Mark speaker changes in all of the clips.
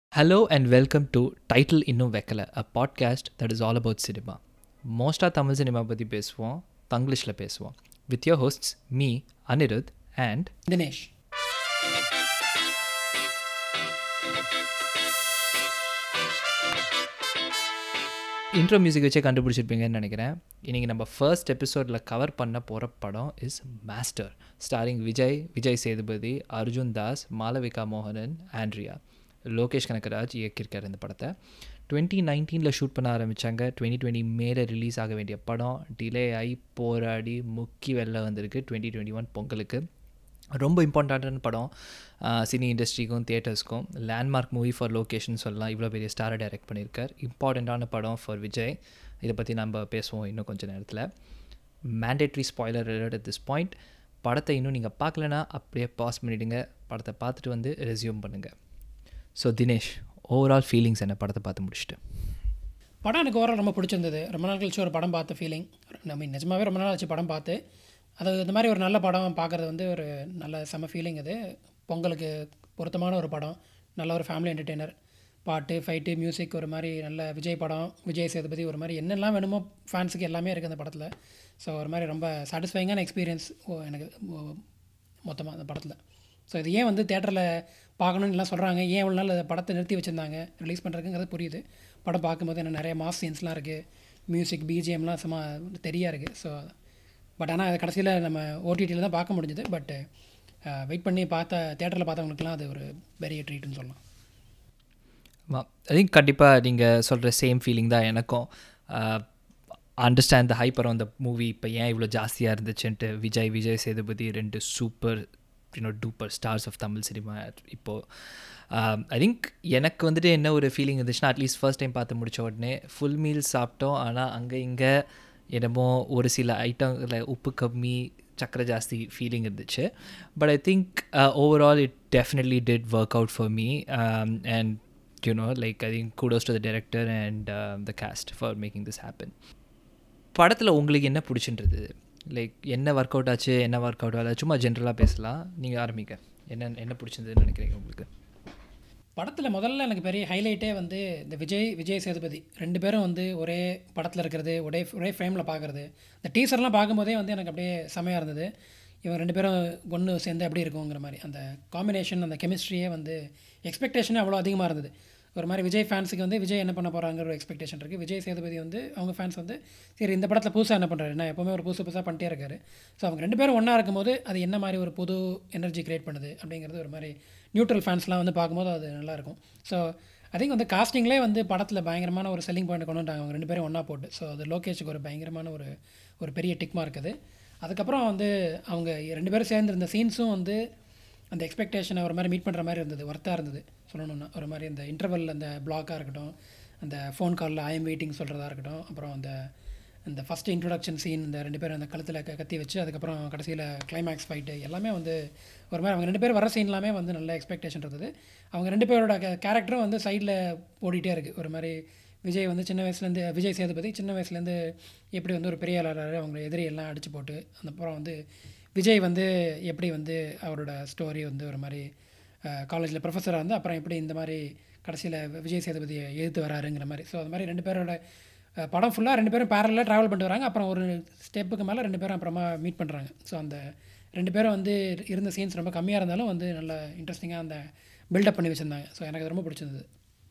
Speaker 1: Hello and welcome to Title இன்னும் வைக்கல a podcast that is all about cinema. மோஸ்ட்டாக Tamil cinema பற்றி பேசுவோம் தங்கிலீஷில் பேசுவோம் with your hosts me Anirudh and
Speaker 2: Dinesh
Speaker 1: intro music வச்சே கண்டுபிடிச்சிருப்பீங்கன்னு நினைக்கிறேன் இன்றைக்கி நம்ம ஃபர்ஸ்ட் எபிசோடில் கவர் பண்ண போகிற படம் is Master starring Vijay Vijay Sethupathi Arjun Das Malavika மோகனன் ஆண்ட்ரியா லோகேஷ் கனகராஜ் இயக்கியிருக்கார் இந்த படத்தை டுவெண்ட்டி நைன்டீனில் ஷூட் பண்ண ஆரம்பித்தாங்க டுவெண்ட்டி டுவெண்ட்டி மேலே ரிலீஸ் ஆக வேண்டிய படம் டிலே ஆகி போராடி முக்கி வெளில வந்திருக்கு டுவெண்ட்டி டுவெண்ட்டி ஒன் பொங்கலுக்கு ரொம்ப இம்பார்ட்டண்ட்டான படம் சினி இண்டஸ்ட்ரிக்கும் தியேட்டர்ஸ்க்கும் லேண்ட்மார்க் மூவி ஃபார் லொக்கேஷன் சொல்லலாம் இவ்வளோ பெரிய ஸ்டாரை டைரக்ட் பண்ணியிருக்கார் இம்பார்ட்டண்ட்டான படம் ஃபார் விஜய் இதை பற்றி நம்ம பேசுவோம் இன்னும் கொஞ்சம் நேரத்தில் mandatory spoiler at this point படத்தை இன்னும் நீங்கள் பார்க்கலனா அப்படியே பாஸ் பண்ணிவிடுங்க படத்தை பார்த்துட்டு வந்து ரெஸ்யூம் பண்ணுங்கள் ஸோ தினேஷ் ஓவரால் ஃபீலிங்ஸ் என்ன படத்தை பார்த்து முடிச்சுட்டு
Speaker 2: படம் எனக்கு ஓவரால் ரொம்ப பிடிச்சிருந்தது ரொம்ப நாள் கழிச்சு ஒரு படம் பார்த்த ஃபீலிங் நம்ம நிஜமாவே ரொம்ப நாள் ஆச்சு படம் பார்த்து அது இந்த மாதிரி ஒரு நல்ல படம் பார்க்குறது வந்து ஒரு நல்ல செம ஃபீலிங் அது பொங்கலுக்கு பொருத்தமான ஒரு படம் நல்ல ஒரு ஃபேமிலி என்டர்டெய்னர் பாட்டு ஃபைட்டு மியூசிக் ஒரு மாதிரி நல்ல விஜய் படம் விஜய் சேதுபதி ஒரு மாதிரி என்னெல்லாம் வேணுமோ ஃபேன்ஸுக்கு எல்லாமே இருக்குது அந்த படத்தில் ஸோ ஒரு மாதிரி ரொம்ப சாட்டிஸ்ஃபைங்கான எக்ஸ்பீரியன்ஸ் எனக்கு மொத்தமாக அந்த படத்தில் ஸோ இது ஏன் வந்து தேட்டரில் பார்க்கணும்னு எல்லாம் சொல்கிறாங்க ஏன் இவ்வளோ நாள் அந்த படத்தை நிறுத்தி வச்சுருந்தாங்க ரிலீஸ் பண்ணுறதுங்கிறது புரியுது படம் பார்க்கும்போது என்ன நிறைய மாஸ் சீன்ஸ்லாம் இருக்குது மியூசிக் பிஜிஎம்லாம் சும்மா தெரியா இருக்குது ஸோ பட் ஆனால் அது கடைசியில் நம்ம ஓடிடியில் தான் பார்க்க முடிஞ்சது பட் வெயிட் பண்ணி பார்த்த தேட்டரில் பார்த்தவங்களுக்குலாம் அது ஒரு பெரிய ட்ரீட்னு சொல்லலாம்
Speaker 1: ஐ திங்க் கண்டிப்பாக நீங்கள் சொல்கிற சேம் ஃபீலிங் தான் எனக்கும் understand the hype on the movie இப்போ ஏன் இவ்வளோ ஜாஸ்தியாக இருந்துச்சுன்ட்டு விஜய் விஜய் சேதுபதி ரெண்டு super you know duper stars of Tamil cinema இப்போது ஐ திங்க் எனக்கு வந்துட்டு என்ன ஒரு ஃபீலிங் இருந்துச்சுன்னா அட்லீஸ்ட் ஃபர்ஸ்ட் டைம் பார்த்து முடிச்ச உடனே ஃபுல் மீல்ஸ் சாப்பிட்டோம் ஆனால் அங்கே இங்கே என்னமோ ஒரு சில ஐட்டங்களில் உப்பு கம்மி சக்கரை ஜாஸ்தி ஃபீலிங் இருந்துச்சு but I think overall it definitely did work out for me and you know like i think kudos to the director and uh, the cast for making this happen படத்தில் உங்களுக்கு என்ன பிடிச்சின்றது லைக் என்ன work out ஆச்சு என்ன work out ஆகல சும்மா ஜென்ரலாக பேசலாம் நீங்கள் ஆரம்பிக்க என்ன என்ன பிடிச்சிருந்ததுன்னு நினைக்கிறீங்க உங்களுக்கு
Speaker 2: படத்தில் முதல்ல எனக்கு பெரிய ஹைலைட்டே வந்து இந்த விஜய் விஜய் சேதுபதி ரெண்டு பேரும் வந்து ஒரே படத்தில் இருக்கிறது ஒரே ஒரே ஃப்ரேமில் பார்க்குறது இந்த டீசர்லாம் பார்க்கும்போதே வந்து எனக்கு அப்படியே செமையாக இருந்தது இவங்க ரெண்டு பேரும் ஒன்று சேர்ந்து எப்படி இருக்குங்கிற மாதிரி அந்த காம்பினேஷன் அந்த கெமிஸ்ட்ரியே வந்து எக்ஸ்பெக்டேஷனே அவ்வளோ அதிகமாக இருந்தது ஒரு மாதிரி விஜய் ஃபேன்ஸுக்கு வந்து விஜய் என்ன பண்ண போகிறாங்கிற ஒரு எக்ஸ்பெக்டேஷன் இருக்குது விஜய் சேதுபதி வந்து அவங்க ஃபேன்ஸ் வந்து சரி இந்த படத்தில் புதுசாக என்ன பண்ணுறாரு நான் எப்போவுமே ஒரு புதுசு புதுசாக பண்ணிட்டே இருக்காரு ஸோ அவங்க ரெண்டு பேரும் ஒன்றா இருக்கும்போது அது என்ன மாதிரி ஒரு புது எனர்ஜி க்ரியேட் பண்ணுது அப்படிங்கிறது ஒரு மாதிரி நியூட்ரல் ஃபேன்ஸ்லாம் வந்து பார்க்கும்போது அது நல்லாயிருக்கும் ஸோ ஐ திங்க் வந்து காஸ்டிங்லேயே வந்து படத்தில் பயங்கரமான ஒரு செல்லிங் பாயிண்ட் கொண்டு வந்துட்டாங்க அவங்க ரெண்டு பேரும் ஒன்றா போட்டு ஸோ அது லோகேஷுக்கு ஒரு பயங்கரமான ஒரு ஒரு பெரிய டிக் மார்க் அது அதுக்கப்புறம் வந்து அவங்க ரெண்டு பேரும் சேர்ந்து இருந்த சீன்ஸும் வந்து அந்த எக்ஸ்பெக்டேஷனை ஒரு மாதிரி மீட் பண்ணுற மாதிரி இருந்தது ஒர்த்தாக இருந்தது சொல்லணுன்னா ஒரு மாதிரி அந்த இன்டர்வல் அந்த பிளாக்காக இருக்கட்டும் அந்த ஃபோன் காலில் ஐஎம் வெயிட்டிங் சொல்கிறதா இருக்கட்டும் அப்புறம் அந்த இந்த ஃபஸ்ட்டு இன்ட்ரொடக்ஷன் சீன் இந்த ரெண்டு பேரும் அந்த கழுத்தில் க கத்தி வச்சு அதுக்கப்புறம் கடைசியில் கிளைமேக்ஸ் ஃபைட்டு எல்லாமே வந்து ஒரு மாதிரி அவங்க ரெண்டு பேர் வர சீன் எல்லாமே வந்து நல்ல எக்ஸ்பெக்டேஷன் இருந்தது அவங்க ரெண்டு பேரோட கேரக்டரும் வந்து சைடில் ஓடிட்டே இருக்குது ஒரு மாதிரி விஜய் வந்து சின்ன வயசுலேருந்து விஜய் சேதுபதி சின்ன வயசுலேருந்து எப்படி வந்து ஒரு பெரிய ஆளாரு அவங்க எதிரி எல்லாம் அடித்து போட்டு அந்த அப்புறம் வந்து விஜய் வந்து எப்படி வந்து அவரோட ஸ்டோரி வந்து ஒரு மாதிரி காலேஜில் ப்ரொஃபஸராக வந்து அப்புறம் எப்படி இந்த மாதிரி கடைசியில் விஜய் சேதுபதியை எதிர்த்து வராருங்கிற மாதிரி ஸோ அது மாதிரி ரெண்டு பேரோட படம் ஃபுல்லாக ரெண்டு பேரும் பேரலாக ட்ராவல் பண்ணிட்டு வராங்க அப்புறம் ஒரு ஸ்டெப்புக்கு மேலே ரெண்டு பேரும் அப்புறமா மீட் பண்ணுறாங்க ஸோ அந்த ரெண்டு பேரும் வந்து இருந்த சீன்ஸ் ரொம்ப கம்மியாக இருந்தாலும் வந்து நல்ல இன்ட்ரெஸ்டிங்காக அந்த பில்டப் பண்ணி வச்சுருந்தாங்க ஸோ எனக்கு ரொம்ப பிடிச்சிருந்தது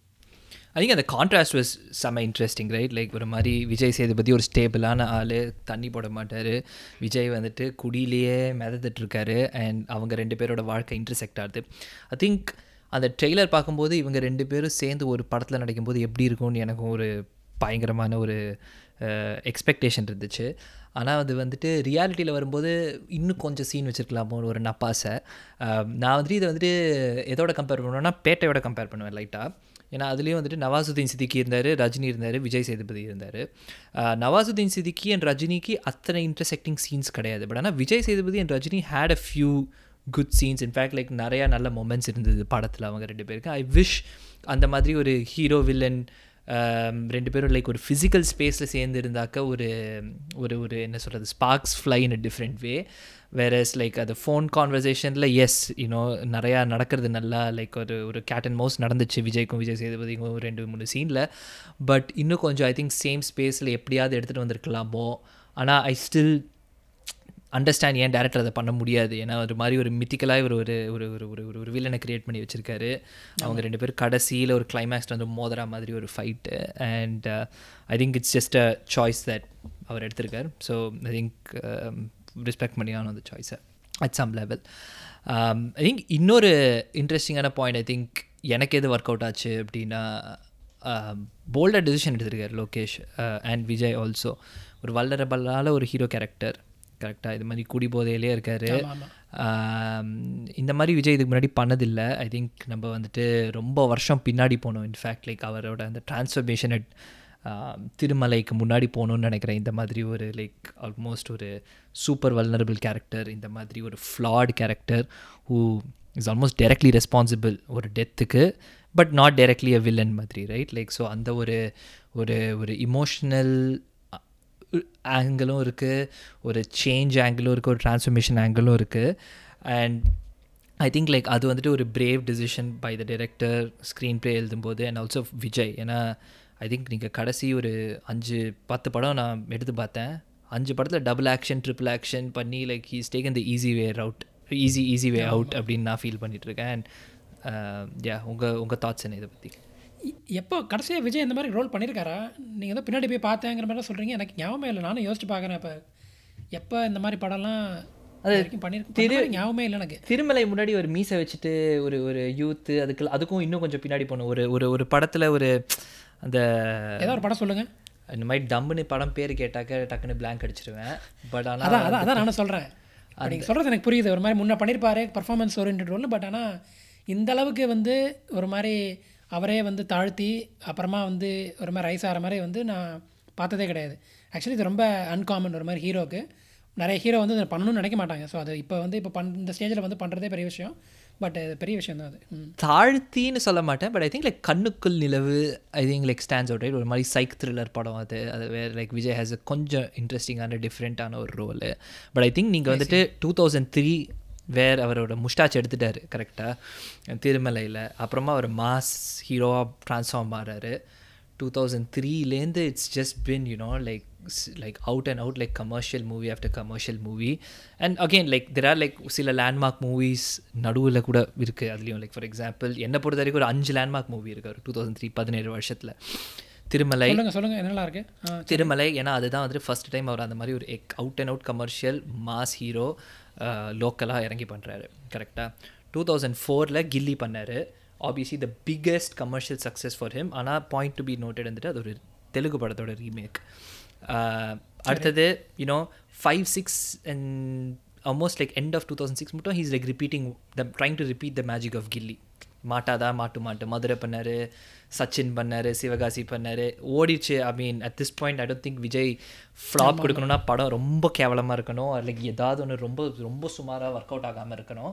Speaker 1: ஐ திங்க் அந்த கான்ட்ராஸ்ட் வாஸ் செம்ம இன்ட்ரெஸ்டிங் ரைட் லைக் ஒரு மாதிரி விஜய் சேதுபதி ஒரு ஸ்டேபிளான ஆள் தண்ணி போட மாட்டார் விஜய் வந்துட்டு குடியிலேயே மிதந்துட்டுருக்காரு அண்ட் அவங்க ரெண்டு பேரோட வாழ்க்கை இன்டர்செக்ட் ஆகுது ஐ திங்க் அந்த ட்ரெய்லர் பார்க்கும்போது இவங்க ரெண்டு பேரும் சேர்ந்து ஒரு படத்தில் நடிக்கும்போது எப்படி இருக்கும்னு எனக்கும் ஒரு பயங்கரமான ஒரு எக்ஸ்பெக்டேஷன் இருந்துச்சு ஆனால் அது வந்துட்டு ரியாலிட்டியில் வரும்போது இன்னும் கொஞ்சம் சீன் வச்சுருக்கலாமோ ஒரு நப்பாசை நான் வந்துட்டு இதை வந்துட்டு எதோட கம்பேர் பண்ணுவேன்னா பேட்டையோட கம்பேர் பண்ணுவேன் லைட்டாக ஏன்னா அதுலேயும் வந்துட்டு நவாசுதீன் சித்திக்கி இருந்தார் ரஜினி இருந்தார் விஜய் சேதுபதி இருந்தார் நவாசுதீன் சித்திக்கி அண்ட் ரஜினிக்கு அத்தனை இன்டர்செக்டிங் சீன்ஸ் கிடையாது பட் ஆனால் Vijay Sethupathi and Rajini had a few good scenes in fact like நிறையா நல்ல மொமெண்ட்ஸ் இருந்தது படத்தில் அவங்க ரெண்டு பேருக்கு ஐ விஷ் அந்த மாதிரி ஒரு ஹீரோ வில்லன் ரெண்டு பேரும் லைக் ஒரு ஃபிசிக்கல் ஸ்பேஸில் சேர்ந்து இருந்தாக்க ஒரு ஒரு ஒரு என்ன சொல்கிறது sparks fly in a different way whereas like அது ஃபோன் கான்வர்சேஷனில் எஸ் யூனோ நிறையா நடக்கிறது நல்லா லைக் ஒரு ஒரு கேட் அண்ட் மவுஸ் நடந்துச்சு விஜய்க்கும் விஜய் சேதுபதிக்கும் ரெண்டு மூணு சீனில் பட் இன்னும் கொஞ்சம் ஐ திங்க் சேம் ஸ்பேஸில் எப்படியாவது எடுத்துகிட்டு வந்திருக்கலாமோ ஆனால் ஐ ஸ்டில் அண்டர்ஸ்டாண்ட் ஏன் டேரக்டர் அதை பண்ண முடியாது ஏன்னா ஒரு மாதிரி ஒரு மித்திக்கலாக ஒரு ஒரு ஒரு ஒரு ஒரு ஒரு ஒரு வில்லனை கிரியேட் பண்ணி வச்சுருக்காரு அவங்க ரெண்டு பேரும் கடைசியில் ஒரு கிளைமேக்ஸ் வந்து மோதரா மாதிரி ஒரு fight and I think it's just a choice that அவர் எடுத்திருக்கார் ஸோ ஐ திங்க் ரெஸ்பெக்ட் பண்ணியான அந்த சாய்ஸை at some level I think இன்னொரு இன்ட்ரெஸ்டிங்கான பாயிண்ட் ஐ திங்க் எனக்கு எது ஒர்க் அவுட் ஆச்சு அப்படின்னா போல்டாக டெசிஷன் எடுத்திருக்காரு லோகேஷ் அண்ட் விஜய் ஆல்சோ ஒரு வல்லரபல்லால ஒரு ஹீரோ கேரக்டர் கரெக்டாக இது மாதிரி குடி போதையிலே இருக்கார் இந்த மாதிரி விஜய் இதுக்கு முன்னாடி பண்ணதில்லை ஐ திங்க் நம்ம வந்துட்டு ரொம்ப வருஷம் பின்னாடி போனோம் இன்ஃபேக்ட் லைக் அவரோட அந்த டிரான்ஸ்ஃபர்மேஷன் திருமலைக்கு முன்னாடி போகணுன்னு நினைக்கிறேன் இந்த மாதிரி ஒரு லைக் ஆல்மோஸ்ட் ஒரு சூப்பர் வல்னரபிள் கேரக்டர் இந்த மாதிரி ஒரு flat character who is almost directly responsible ஒரு டெத்துக்கு but not directly a villain மாதிரி ரைட் லைக் ஸோ அந்த ஒரு ஒரு ஒரு இமோஷ்னல் ஆங்கிளும் இருக்குது ஒரு சேஞ்ச் ஆங்கிளும் இருக்குது ஒரு ட்ரான்ஸ்ஃபர்மேஷன் ஆங்கிளும் இருக்குது அண்ட் ஐ திங்க் லைக் அது வந்துட்டு ஒரு brave decision by the director screenplay எழுதும்போது அண்ட் ஆல்சோ விஜய் ஏன்னா ஐ திங்க் நீங்கள் கடைசி ஒரு அஞ்சு பத்து படம் நான் எடுத்து பார்த்தேன் அஞ்சு படத்தில் டபுள் ஆக்ஷன் ட்ரிபிள் ஆக்ஷன் பண்ணி like he's taken the easy way out easy easy way out அப்படின்னு நான் ஃபீல் பண்ணிகிட்ருக்கேன் அண்ட் யா உங்கள் உங்கள் தாட்ஸ் என்ன இதை பற்றி
Speaker 2: எப்போ கடைசியாக விஜய் இந்த மாதிரி ரோல் பண்ணியிருக்காரா நீங்கள் வந்து பின்னாடி போய் பார்த்தேங்கிற மாதிரி சொல்கிறீங்க எனக்கு ஞாபகம் இல்லை நானும் யோசிச்சு பார்க்குறேன் இப்போ எப்போ இந்த மாதிரி படம்லாம் அது வரைக்கும் பண்ணியிருக்கேன் ஞாபகமே இல்லை எனக்கு
Speaker 1: திருமலை முன்னாடி ஒரு மீசை வச்சுட்டு ஒரு ஒரு யூத்து அதுக்கு அதுக்கும் இன்னும் கொஞ்சம் பின்னாடி போகணும் ஒரு ஒரு ஒரு படத்தில் ஒரு அந்த
Speaker 2: ஏதோ ஒரு படம் சொல்லுங்கள்
Speaker 1: இந்த மாதிரி டம்முன்னு படம் பேர் கேட்டாக்க டக்குன்னு பிளாங்க் அடிச்சிருவேன் பட் ஆனால்
Speaker 2: அதான் அதான் அதான் நானும் சொல்கிறேன் நீங்கள் சொல்கிறது எனக்கு புரியுது ஒரு மாதிரி முன்னே பண்ணியிருப்பாரு பர்ஃபார்மன்ஸ் ஓரியன்ட் ரோல் பட் ஆனால் இந்த அளவுக்கு வந்து ஒரு மாதிரி அவரே வந்து தாழ்த்தி அப்புறமா வந்து ஒரு மாதிரி ரைஸ் ஆகிற மாதிரி வந்து நான் பார்த்ததே கிடையாது ஆக்சுவலி இது ரொம்ப அன்காமன் ஒரு மாதிரி ஹீரோக்கு நிறைய ஹீரோ வந்து அதை பண்ணணும்னு நினைக்க மாட்டாங்க ஸோ அது இப்போ வந்து இப்போ பண் இந்த ஸ்டேஜில் வந்து பண்ணுறதே பெரிய விஷயம் பட் பெரிய விஷயம் தான் அது
Speaker 1: தாழ்த்தின்னு சொல்ல மாட்டேன் but I think like Kannukkul Nilavu I think like stands out right ஒரு மாதிரி சைக் த்ரில்லர் படம் அது அது வேறு லைக் விஜய் ஹேஸ் அ கொஞ்சம் இன்ட்ரெஸ்டிங்கான டிஃப்ரெண்ட்டான ஒரு ரோலு பட் ஐ திங்க் நீங்கள் வந்துட்டு டூ தௌசண்ட் த்ரீ வேர் அவரோட முஸ்டாச் எடுத்துட்டார் கரெக்டாக திருமலையில் அப்புறமா அவர் மாஸ் ஹீரோவாக ட்ரான்ஸ்ஃபார்ம் ஆகிறாரு டூ தௌசண்ட் த்ரீலேருந்து it's just been you know like like out and out like commercial movie after commercial movie and again like there are like சில லேண்ட்மார்க் மூவிஸ் நடுவில் கூட இருக்குது அதுலேயும் லைக் ஃபார் எக்ஸாம்பிள் என்னை பொறுத்த வரைக்கும் ஒரு அஞ்சு லேண்ட்மார்க் மூவி இருக்குது ஒரு டூ தௌசண்ட் த்ரீ பதினேழு வருஷத்தில் திருமலை
Speaker 2: சொல்லுங்கள் சொல்லுங்கள் என்னெல்லாம் இருக்கு
Speaker 1: திருமலை ஏன்னா அதுதான் வந்துட்டு ஃபஸ்ட் டைம் அவர் அந்த மாதிரி ஒரு எக் out and out commercial mass hero லோக்கலாக இறங்கி பண்ணுறாரு கரெக்டாக டூ தௌசண்ட் ஃபோரில் கில்லி பண்ணார் obviously the biggest commercial success for him ஆனால் பாயிண்ட் டு பி நோட்டட் வந்துட்டு அது ஒரு தெலுங்கு படத்தோட ரீமேக் அடுத்தது you know five six and almost like end of two thousand six மட்டும் he's like repeating the trying to repeat the magic of Ghilli மாட்டாதா மாட்டு மாட்டு மதுரை பண்ணார் சச்சின் பண்ணார் சிவகாசி பண்ணார் ஓடிச்சு I mean at this point I don't think Vijay flop கொடுக்கணும்னா படம் ரொம்ப கேவலமாக இருக்கணும் லைக் ஏதாவது ஒன்று ரொம்ப ரொம்ப சுமாராக ஒர்க் அவுட் ஆகாமல் இருக்கணும்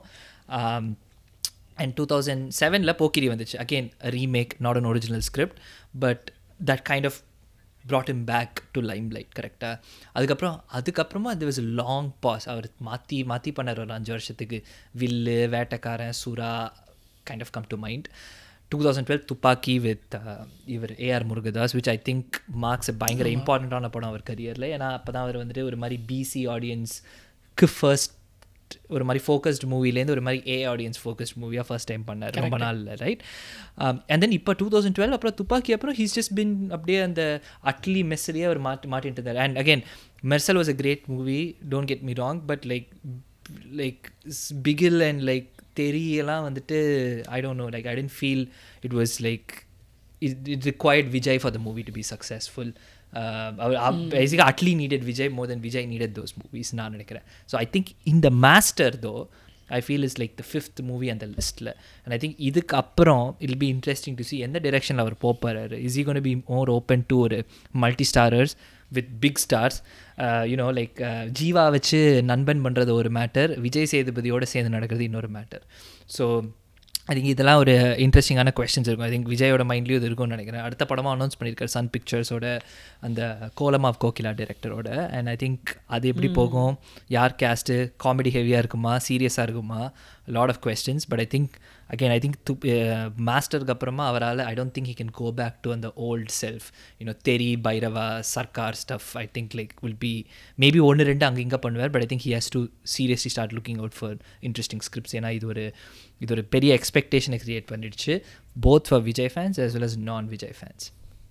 Speaker 1: அண்ட் டூ தௌசண்ட் செவனில் போக்கிரி வந்துச்சு again remake not an original script but that kind of brought him back to limelight கரெக்டாக அதுக்கப்புறம் அதுக்கப்புறமா அது வாஸ் லாங் பாஸ் அவர் மாற்றி மாற்றி பண்ணார் ஒரு அஞ்சு வருஷத்துக்கு Villu Vettaikaaran Sura kind of come to mind two thousand twelve Thuppakki with இவர் AR Murugadoss which I think marks பயங்கர இம்பார்ட்டண்ட்டான படம் அவர் கரியரில் ஏன்னா அப்போ தான் அவர் வந்துட்டு ஒரு மாதிரி பிசி ஆடியன்ஸ்க்கு ஃபர்ஸ்ட் ஒரு மாதிரி ஃபோக்கஸ்ட் மூவிலேருந்து ஒரு மாதிரி ஏ ஆடியன்ஸ் ஃபோக்கஸ்ட் மூவியாக ஃபர்ஸ்ட் டைம் பண்ணார் ரொம்ப நாளில் ரைட் அண்ட் தென் இப்போ டூ தௌசண்ட் டுவெல் அப்புறம் துப்பாக்கி அப்புறம் ஹீஸ் ஜஸ்ட் பின் அப்படியே அந்த அட்லி மெஸ்ஸிலேயே அவர் மாட்டி மாட்டிட்டு இருந்தார் and again Mersal was a great movie don't get me wrong but like like Bigil and like தெரியலாம் வந்துட்டு I don't know like I tend feel it was like it it required Vijay for the movie to be successful பேசிக்காக Atlee needed Vijay more than Vijay needed those movies நான் நினைக்கிறேன் so I think இந்த Master though I feel is like the fifth movie அந்த லிஸ்ட்டில் and I think இதுக்கு அப்புறம் I'll be interesting to see எந்த டைரெக்ஷனில் அவர் போப்பாரு is he gonna be more open to ஒரு multi starrers with big stars you know like Jiiva வச்சு நண்பன் பண்ணுறது ஒரு மேட்டர் விஜய் சேதுபதியோடு சேர்ந்து நடக்கிறது இன்னொரு மேட்டர் ஸோ ஐ திங்க் இதெல்லாம் ஒரு இன்ட்ரெஸ்டிங்கான கொஸ்டின்ஸ் இருக்கும் ஐ திங்க் விஜயோட மைண்ட்லேயும் இது இருக்கும்னு நினைக்கிறேன் அடுத்த படமாக அனௌன்ஸ் பண்ணியிருக்காரு சன் பிக்சர்ஸோட அந்த கோலம் ஆஃப் கோகிலா டேரக்டரோட அண்ட் ஐ திங்க் அது எப்படி போகும் யார் கேஸ்ட்டு காமெடி ஹெவியாக இருக்குமா சீரியஸாக இருக்குமா lot of questions but I think again I think து மாஸ்டருக்கு அப்புறமா அவரால் I don't think he can go back to அந்த old self you know Theri Bairavaa Sarkar stuff I think like will be maybe ஒன்று ரெண்டு அங்கே இங்கே பண்ணுவார் but I think he has to seriously start looking out for interesting scripts ஏன்னா இது ஒரு இது ஒரு பெரிய எக்ஸ்பெக்டேஷனை க்ரியேட் பண்ணிடுச்சு both for Vijay fans as well as நான் விஜய் ஃபேன்ஸ்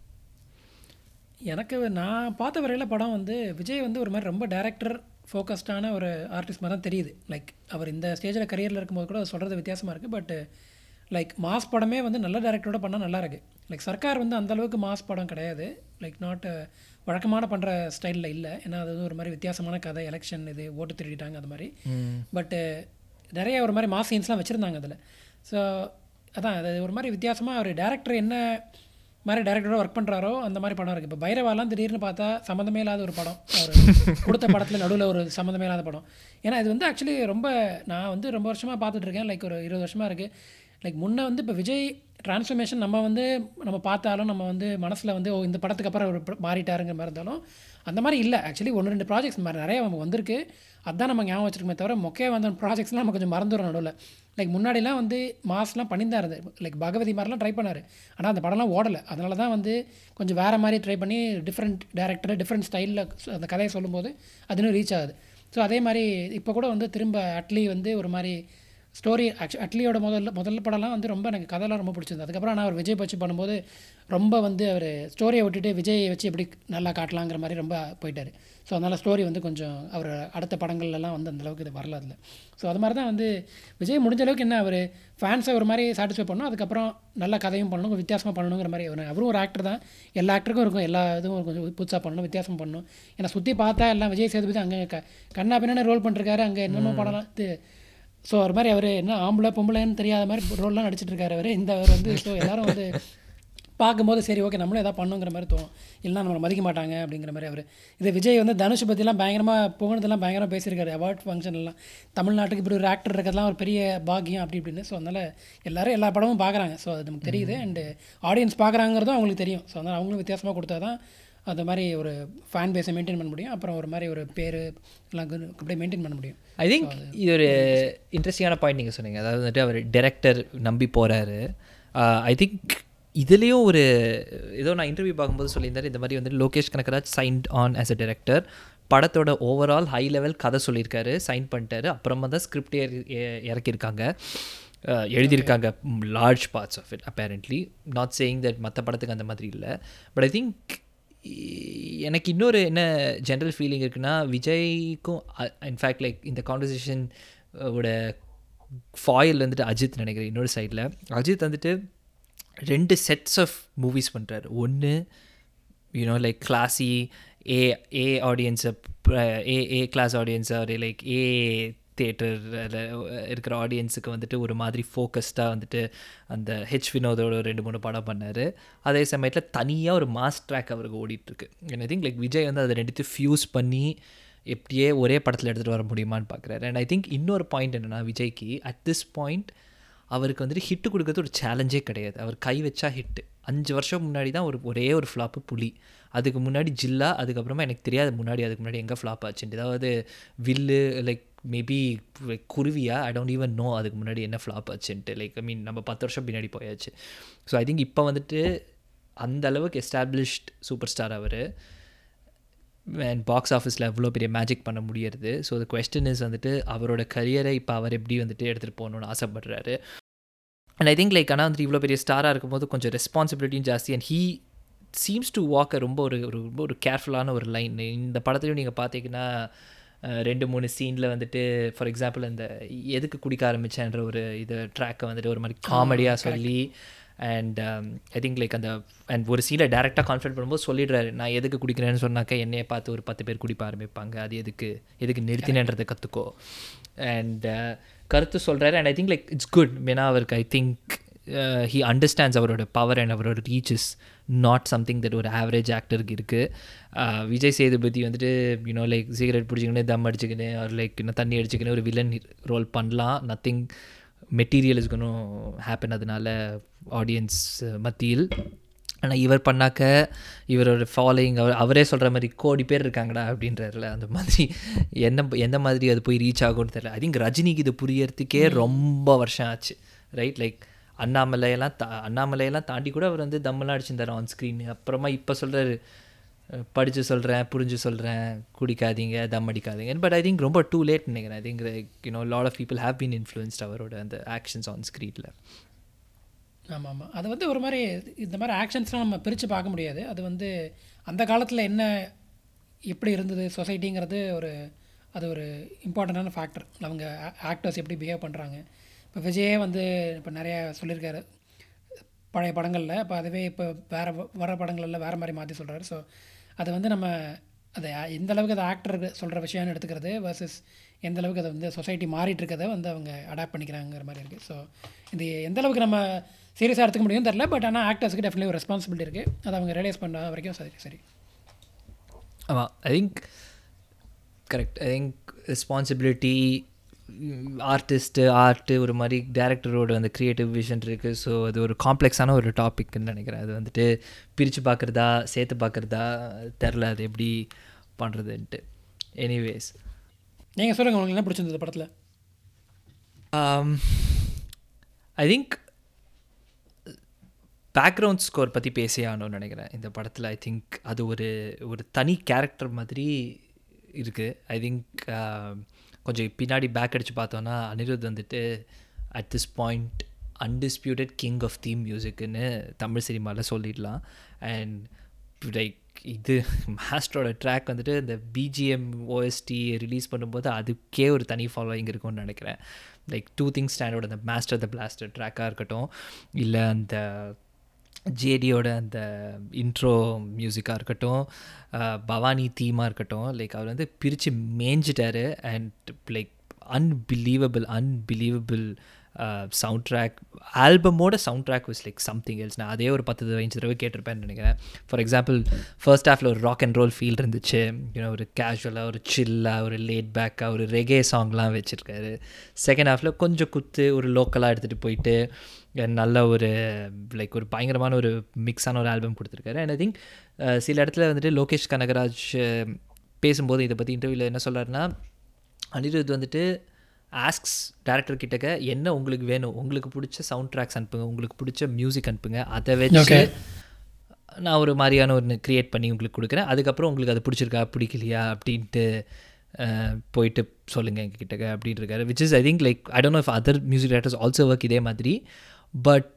Speaker 2: எனக்கு நான் பார்த்த வரையில் படம் வந்து விஜய் வந்து ஒரு மாதிரி ரொம்ப டேரக்டர் ஃபோக்கஸ்டான ஒரு ஆர்டிஸ்ட் மாதிரி தான் தெரியுது லைக் அவர் இந்த ஸ்டேஜில் கரியரில் இருக்கும்போது கூட சொல்கிறது வித்தியாசமாக இருக்குது பட் லைக் மாஸ் படமே வந்து நல்ல டேரக்டரோட பண்ணால் நல்லா இருக்கு லைக் சர்க்கார் வந்து அந்த அளவுக்கு மாஸ் படம் கிடையாது லைக் நாட் வழக்கமான பண்ணுற ஸ்டைலில் இல்லை ஏன்னா அது வந்து ஒரு மாதிரி வித்தியாசமான கதை எலெக்ஷன் இது ஓட்டு திருடிட்டாங்க அது மாதிரி பட்டு நிறைய ஒரு மாதிரி மாஸ் சீன்ஸ்லாம் வச்சுருந்தாங்க அதில் ஸோ அதான் அது ஒரு மாதிரி வித்தியாசமாக ஒரு டேரக்டர் என்ன மாதிரி டேரக்டரோட ஒர்க் பண்ணுறாரோ அந்த மாதிரி படம் இருக்குது இப்போ பைரவாலாம் திடீர்னு பார்த்தா சம்மந்தமே இல்லாத ஒரு படம் அவர் கொடுத்த படத்தில் நடுவில் ஒரு சம்மந்தமே இல்லாத படம் ஏன்னா இது வந்து ஆக்சுவலி ரொம்ப நான் வந்து ரொம்ப வருஷமாக பார்த்துட்டு இருக்கேன் லைக் ஒரு இருபது வருஷமாக இருக்குது லைக் முன்னே வந்து இப்போ விஜய் ட்ரான்ஸ்ஃபர்மேஷன் நம்ம வந்து நம்ம பார்த்தாலும் நம்ம வந்து மனசில் வந்து ஓ இந்த படத்துக்கு அப்புறம் அவர் மாறிட்டாருங்கிற மாதிரி இருந்தாலும் அந்த மாதிரி இல்லை ஆக்சுவலி ஒன்று ரெண்டு ப்ராஜெக்ட்ஸ் மாதிரி நிறைய நம்ம வந்திருக்கு அதான் நம்ம ஞாபகம் வச்சிருக்கோமே தவிர மொக்கையா வந்த ப்ராஜெக்ட்ஸ்லாம் நம்ம கொஞ்சம் மறந்துடும் நடுவில் லைக் முன்னாடிலாம் வந்து மாஸ்லாம் பண்ணியிருந்தா இருந்தது லைக் பகவதி மாதிரிலாம் ட்ரை பண்ணார் ஆனால் அந்த படம்லாம் ஓடலை அதனால தான் வந்து கொஞ்சம் வேறு மாதிரி ட்ரை பண்ணி டிஃப்ரெண்ட் டேரக்டர் டிஃப்ரெண்ட் ஸ்டைலில் அந்த கதையை சொல்லும்போது அது இன்னும் ரீச் ஆகுது ஸோ அதே மாதிரி இப்போ கூட வந்து திரும்ப அட்லி வந்து ஒரு மாதிரி ஸ்டோரி ஆக்சுவலி அட்லியோட முதல்ல முதல்ல படம்லாம் வந்து ரொம்ப எனக்கு கதைலாம் ரொம்ப பிடிச்சிருந்தது அதுக்கப்புறம் நான் அவர் விஜய் பச்சு பண்ணும்போது ரொம்ப வந்து அவர் ஸ்டோரியை விட்டுட்டு விஜயை வச்சு எப்படி நல்லா காட்டலாங்கிற மாதிரி ரொம்ப போயிட்டார் ஸோ அதனால் ஸ்டோரி வந்து கொஞ்சம் அவர் அடுத்த படங்கள்லாம் வந்து அந்தளவுக்கு இது வரல அதில் ஸோ அது மாதிரி தான் வந்து விஜய் முடிஞ்ச அளவுக்கு என்ன அவர் ஃபேன்ஸை ஒரு மாதிரி சாட்டிஸ்ஃபை பண்ணணும் அதுக்கப்புறம் நல்ல கதையும் பண்ணணும் கொஞ்சம் வித்தியாசமாக பண்ணணுங்கிற மாதிரி அவர் அவரும் ஒரு ஆக்டர் தான் எல்லா ஆக்டருக்கும் இருக்கும் எல்லா இதுவும் கொஞ்சம் புதுசாக பண்ணணும் வித்தியாசம் பண்ணணும் ஏன்னா சுற்றி பார்த்தா எல்லாம் விஜய் சேதுபதி அங்கே க கண்ணா பின்னாடி ரோல் பண்ணிருக்காரு அங்கே என்னமோ படம்லாம் இது ஸோ ஒரு மாதிரி அவர் என்ன ஆம்பளை பொம்பளைன்னு தெரியாத மாதிரி ரோல்லாம் நடிச்சிட்டு இருக்காரு அவர் இந்த அவர் வந்து ஸோ எல்லாரும் வந்து பார்க்கும்போது சரி ஓகே நம்மளும் எதாவது பண்ணுங்கிற மாதிரி தோணும் இல்லைனா நம்மளை மதிக்க மாட்டாங்க அப்படிங்கிற மாதிரி அவர் இது விஜய் வந்து தனுஷ் பற்றிலாம் பயங்கரமாக புகழ்ந்தெல்லாம் பயங்கரமாக பேசியிருக்காரு அவார்ட் ஃபங்க்ஷன்லாம் தமிழ்நாட்டுக்கு இப்படி ஒரு ஆக்டர் இருக்கிறதுலாம் ஒரு பெரிய பாக்கியம் அப்படி இப்படின்னு ஸோ அதனால் எல்லாரும் எல்லா படமும் பார்க்குறாங்க ஸோ அது நமக்கு தெரியுது அண்டு ஆடியன்ஸ் பார்க்குறாங்கிறதும் அவங்களுக்கு தெரியும் ஸோ அதனால் அவங்களும் வித்தியாசமாக கொடுத்தா தான் அந்த மாதிரி ஒரு ஃபேன் பேஸை மெயின்டைன் பண்ண முடியும் அப்புறம் ஒரு மாதிரி ஒரு பேர் எல்லாம் good- அப்படியே மெயின்டைன் பண்ண முடியும்
Speaker 1: ஐ திங்க் இது ஒரு இன்ட்ரெஸ்டிங்கான பாயிண்ட் நீங்கள் சொன்னீங்க அதாவது வந்துட்டு அவர் டைரக்டர் நம்பி போகிறாரு ஐ திங்க் இதுலேயும் ஒரு ஏதோ நான் இன்டர்வியூ பார்க்கும்போது சொல்லியிருந்தாரு இந்த மாதிரி வந்து Lokesh Kanagaraj signed on as a director படத்தோட ஓவரால் ஹை லெவல் கதை சொல்லியிருக்காரு சைன் பண்ணிட்டாரு அப்புறமா தான் ஸ்கிரிப்ட் இறக்கியிருக்காங்க அஹ், எழுதியிருக்காங்க large parts of it apparently not saying that மற்ற படத்துக்கு அந்த மாதிரி இல்லை பட் ஐ திங்க் எனக்கு இன்னொரு என்ன ஜென்ரல் ஃபீலிங் இருக்குன்னா விஜய்க்கும் இன்ஃபேக்ட் லைக் இந்த கான்வர்சேஷன் ஓட ஃபாயில் வந்துட்டு அஜித் நினைக்கிறேன் இன்னொரு சைடில் அஜித் வந்துட்டு ரெண்டு செட்ஸ் ஆஃப் மூவிஸ் பண்ணுறாரு ஒன்று you know like classy A A ஆடியன்ஸை ஏ ஏ கிளாஸ் ஆடியன்ஸை ஒரு லைக் ஏ தேட்டரில் இருக்கிற ஆடியன்ஸுக்கு வந்துட்டு ஒரு மாதிரி ஃபோக்கஸ்டாக வந்துட்டு அந்த ஹெச் வினோதோட ஒரு ரெண்டு மூணு படம் பண்ணார் அதே சமயத்தில் தனியாக ஒரு மாஸ் ட்ராக் அவருக்கு ஓடிட்டுருக்கு ஐ திங்க் லைக் விஜய் வந்து அதை ரெண்டுத்தையும் ஃபியூஸ் பண்ணி எப்படியே ஒரே படத்தில் எடுத்துகிட்டு வர முடியுமான்னு பார்க்குறாரு அண்ட் ஐ திங்க் இன்னொரு பாயிண்ட் என்னென்னா விஜய்க்கு அட் திஸ் பாயிண்ட் அவருக்கு வந்துட்டு ஹிட்டு கொடுக்கறது ஒரு சேலஞ்சே கிடையாது அவர் கை வச்சா ஹிட்டு அஞ்சு வருஷம் முன்னாடி தான் ஒரு ஒரே ஒரு ஃப்ளாப்பு புலி அதுக்கு முன்னாடி ஜில்லா அதுக்கப்புறமா எனக்கு தெரியாது முன்னாடி அதுக்கு முன்னாடி எங்கே ஃப்ளாப் ஆச்சுன்ட்டு அதாவது வில்லு லைக் மேபி லைக் குருவியா ஐ டோன்ட் ஈவன் நோ அதுக்கு முன்னாடி என்ன ஃப்ளாப் ஆச்சுன்ட்டு லைக் ஐ மீன் நம்ம பத்து வருஷம் பின்னாடி போயாச்சு ஸோ ஐ திங்க் இப்போ வந்துட்டு அந்த அளவுக்கு எஸ்டாப்ளிஷ்ட் சூப்பர் ஸ்டார் அவர் அண்ட் பாக்ஸ் ஆஃபீஸில் எவ்வளோ பெரிய மேஜிக் பண்ண முடியறது ஸோ த கொஸ்டின் இஸ் வந்துட்டு அவரோட கரியரை இப்போ அவர் எப்படி வந்துட்டு எடுத்துகிட்டு போகணுன்னு ஆசைப்படுறாரு அண்ட் ஐ திங்க் லைக் ஆனால் வந்துட்டு இவ்வளோ பெரிய ஸ்டாராக இருக்கும்போது கொஞ்சம் ரெஸ்பான்சிபிலிட்டியும் ஜாஸ்தி and he seems to walk ரொம்ப ஒரு ஒரு ரொம்ப ஒரு கேர்ஃபுல்லான ஒரு லைன் இந்த படத்துலையும் நீங்கள் பார்த்தீங்கன்னா அஹ், ரெண்டு மூணு சீனில் வந்துட்டு ஃபார் எக்ஸாம்பிள் இந்த எதுக்கு குடிக்க ஆரம்பிச்சேன்ற ஒரு இது ட்ராக்கை வந்துட்டு ஒரு மாதிரி காமெடியாக சொல்லி அண்ட் ஐ திங்க் லைக் அந்த அண்ட் ஒரு சீனை டேரெக்டாக கான்ஃபிடன்ட் பண்ணும்போது சொல்லிடுறாரு நான் எதுக்கு குடிக்கிறேன்னு சொன்னாக்கா என்னையை பார்த்து ஒரு பத்து பேர் குடிப்ப ஆரம்பிப்பாங்க அது எதுக்கு எதுக்கு நிறுத்தினன்றதை கற்றுக்கோ அண்ட் கருத்து சொல்கிறாரு and I think like it's good ஏன்னா அவருக்கு ஐ திங்க் ஹீ அண்டர்ஸ்டாண்ட்ஸ் அவரோட பவர் அண்ட் அவரோட reach is not something that ஒரு ஆவரேஜ் ஆக்டருக்கு இருக்குது விஜய் சேதுபதி வந்துட்டு யூனோ லைக் சிகரெட் பிடிச்சிக்கின்னு தம் அடிச்சுக்கின்னு அவர் லைக் இன்னும் தண்ணி அடிச்சுக்கின்னு ஒரு வில்லன் ரோல் பண்ணலாம் nothing material is gonna happen அதனால ஆடியன்ஸ் மத்தியில் ஆனால் இவர் பண்ணாக்க இவரோட ஃபாலோயிங் அவர் அவரே சொல்கிற மாதிரி கோடி பேர் இருக்காங்கடா அப்படின்றதுல அந்த மாதிரி என்ன எந்த மாதிரி அது போய் ரீச் ஆகும்னு தெரியல ஐ திங்க் ரஜினிக்கு இது புரியறதுக்கே ரொம்ப வருஷம் ஆச்சு ரைட் லைக் அண்ணாமலையெல்லாம் தா அண்ணாமலையெல்லாம் தாண்டி கூட அவர் வந்து தம்மெல்லாம் அடிச்சிருந்தார் ஆன் ஸ்க்ரீன் அப்புறமா இப்போ சொல்கிறாரு படித்து சொல்கிறேன் புரிஞ்சு சொல்கிறேன் குடிக்காதீங்க தம் அடிக்காதீங்க பட் ஐ திங்க் ரொம்ப டூ லேட் நினைக்கிறேன் I think you know lot of people have been influenced அவரோட அந்த ஆக்ஷன்ஸ் ஆன் ஸ்க்ரீனில்
Speaker 2: ஆமாம் ஆமாம் அது வந்து ஒரு மாதிரி இந்த மாதிரி ஆக்ஷன்ஸ்லாம் நம்ம பிரித்து பார்க்க முடியாது அது வந்து அந்த காலத்தில் என்ன எப்படி இருந்தது சொசைட்டிங்கிறது ஒரு அது ஒரு இம்பார்ட்டண்ட்டான ஃபேக்டர் அவங்க ஆக்டர்ஸ் எப்படி பிஹேவ் பண்ணுறாங்க இப்போ விஜயே வந்து இப்போ நிறையா சொல்லியிருக்காரு பழைய படங்களில் இப்போ அதுவே இப்போ வேறு வர படங்கள்ல வேறு மாதிரி மாற்றி சொல்கிறாரு ஸோ அது வந்து நம்ம அதை எந்த அளவுக்கு அது ஆக்டர் சொல்கிற விஷயம்னு எடுத்துக்கிறது வர்சஸ் எந்த அளவுக்கு அதை வந்து சொசைட்டி மாறிட்டு இருக்கதை வந்து அவங்க அடாப்ட் பண்ணிக்கிறாங்கிற மாதிரி இருக்குது ஸோ இது எந்த அளவுக்கு நம்ம சீரியஸாக எடுத்துக்க முடியும் தெரில பட் ஆனால் ஆக்டர்ஸுக்கு டெஃபினெட்லி ஒரு ரெஸ்பான்சிபிலிட்டி இருக்குது அதை அவங்க ரியலைஸ் பண்ண வரைக்கும் சரி சரி
Speaker 1: ஆமாம் I think correct I think responsibility artist art ஒரு மாதிரி டேரக்டரோட அந்த க்ரியேட்டிவ் விஷன் இருக்குது ஸோ அது ஒரு காம்ப்ளெக்ஸான ஒரு டாபிக்னு நினைக்கிறேன் அது வந்துட்டு பிரித்து பார்க்குறதா சேர்த்து பார்க்குறதா தெரில அது எப்படி பண்ணுறதுன்ட்டு எனிவேஸ்
Speaker 2: நீங்கள் சொல்லுங்கள் உங்களுக்கு என்ன பிடிச்சிருந்தது படத்தில்
Speaker 1: ஐ திங்க் பேக்ரவுண்ட் ஸ்கோர் பற்றி பேசியே ஆகணும்னு நினைக்கிறேன் இந்த படத்தில் ஐ திங்க் அது ஒரு ஒரு தனி கேரக்டர் மாதிரி இருக்குது ஐ திங்க் கொஞ்சம் பின்னாடி பேக் அடித்து பார்த்தோன்னா அனிருத் வந்துட்டு at this point undisputed king of theme மியூசிக்குன்னு தமிழ் சினிமாவில் சொல்லிடலாம் அண்ட் லைக் இது மாஸ்டரோட ட்ராக் வந்துட்டு இந்த பிஜிஎம் ஓஎஸ்டி ரிலீஸ் பண்ணும்போது அதுக்கே ஒரு தனி ஃபாலோயிங் இருக்கும்னு நினைக்கிறேன் லைக் டூ திங்ஸ் ஸ்டாண்டோட அந்த மாஸ்டர் த பிளாஸ்டர் ட்ராக்காக இருக்கட்டும் இல்லை அந்த ஜேடியோட அந்த இன்ட்ரோ மியூசிக்காக இருக்கட்டும் பவானி தீமாக இருக்கட்டும் லைக் அவர் வந்து பிரித்து மேய்ஞ்சிட்டாரு and like unbelievable unbelievable soundtrack ஆல்பமோட soundtrack was like something else நான் அதே ஒரு பத்து பதினஞ்சு தடவை கேட்டிருப்பேன்னு நினைக்கிறேன் ஃபார் எக்ஸாம்பிள் ஃபர்ஸ்ட் ஹாஃபில் ஒரு ராக் அண்ட் ரோல் ஃபீல் இருந்துச்சு யூனோ ஒரு கேஷுவலாக ஒரு சில்லாக ஒரு லேட் பேக்காக ஒரு ரெகே சாங்லாம் வச்சுருக்காரு செகண்ட் ஹாஃபில் கொஞ்சம் குத்து ஒரு லோக்கலாக எடுத்துகிட்டு போயிட்டு நல்ல ஒரு லைக் ஒரு பயங்கரமான ஒரு மிக்ஸான ஒரு ஆல்பம் கொடுத்துருக்காரு அண்ட் ஐ திங்க் சில இடத்துல வந்துட்டு லோகேஷ் கனகராஜ் பேசும்போது இதை பற்றி இன்டர்வியூவில் என்ன சொல்கிறாருன்னா அனிருத் வந்துட்டு ஆஸ்க்ஸ் டேரக்டர் கிட்டக்க என்ன உங்களுக்கு வேணும் உங்களுக்கு பிடிச்ச சவுண்ட் ட்ராக்ஸ் அனுப்புங்க உங்களுக்கு பிடிச்ச மியூசிக் அனுப்புங்க அதை வச்சு நான் ஒரு மாதிரியான ஒன்று க்ரியேட் பண்ணி உங்களுக்கு கொடுக்குறேன் அதுக்கப்புறம் உங்களுக்கு அது பிடிச்சிருக்கா பிடிக்கலையா அப்படின்ட்டு போயிட்டு சொல்லுங்கள் எங்கள் கிட்டக்க அப்படின்னு இருக்காரு which is I think like I don't know if other music directors also work இதே மாதிரி பட்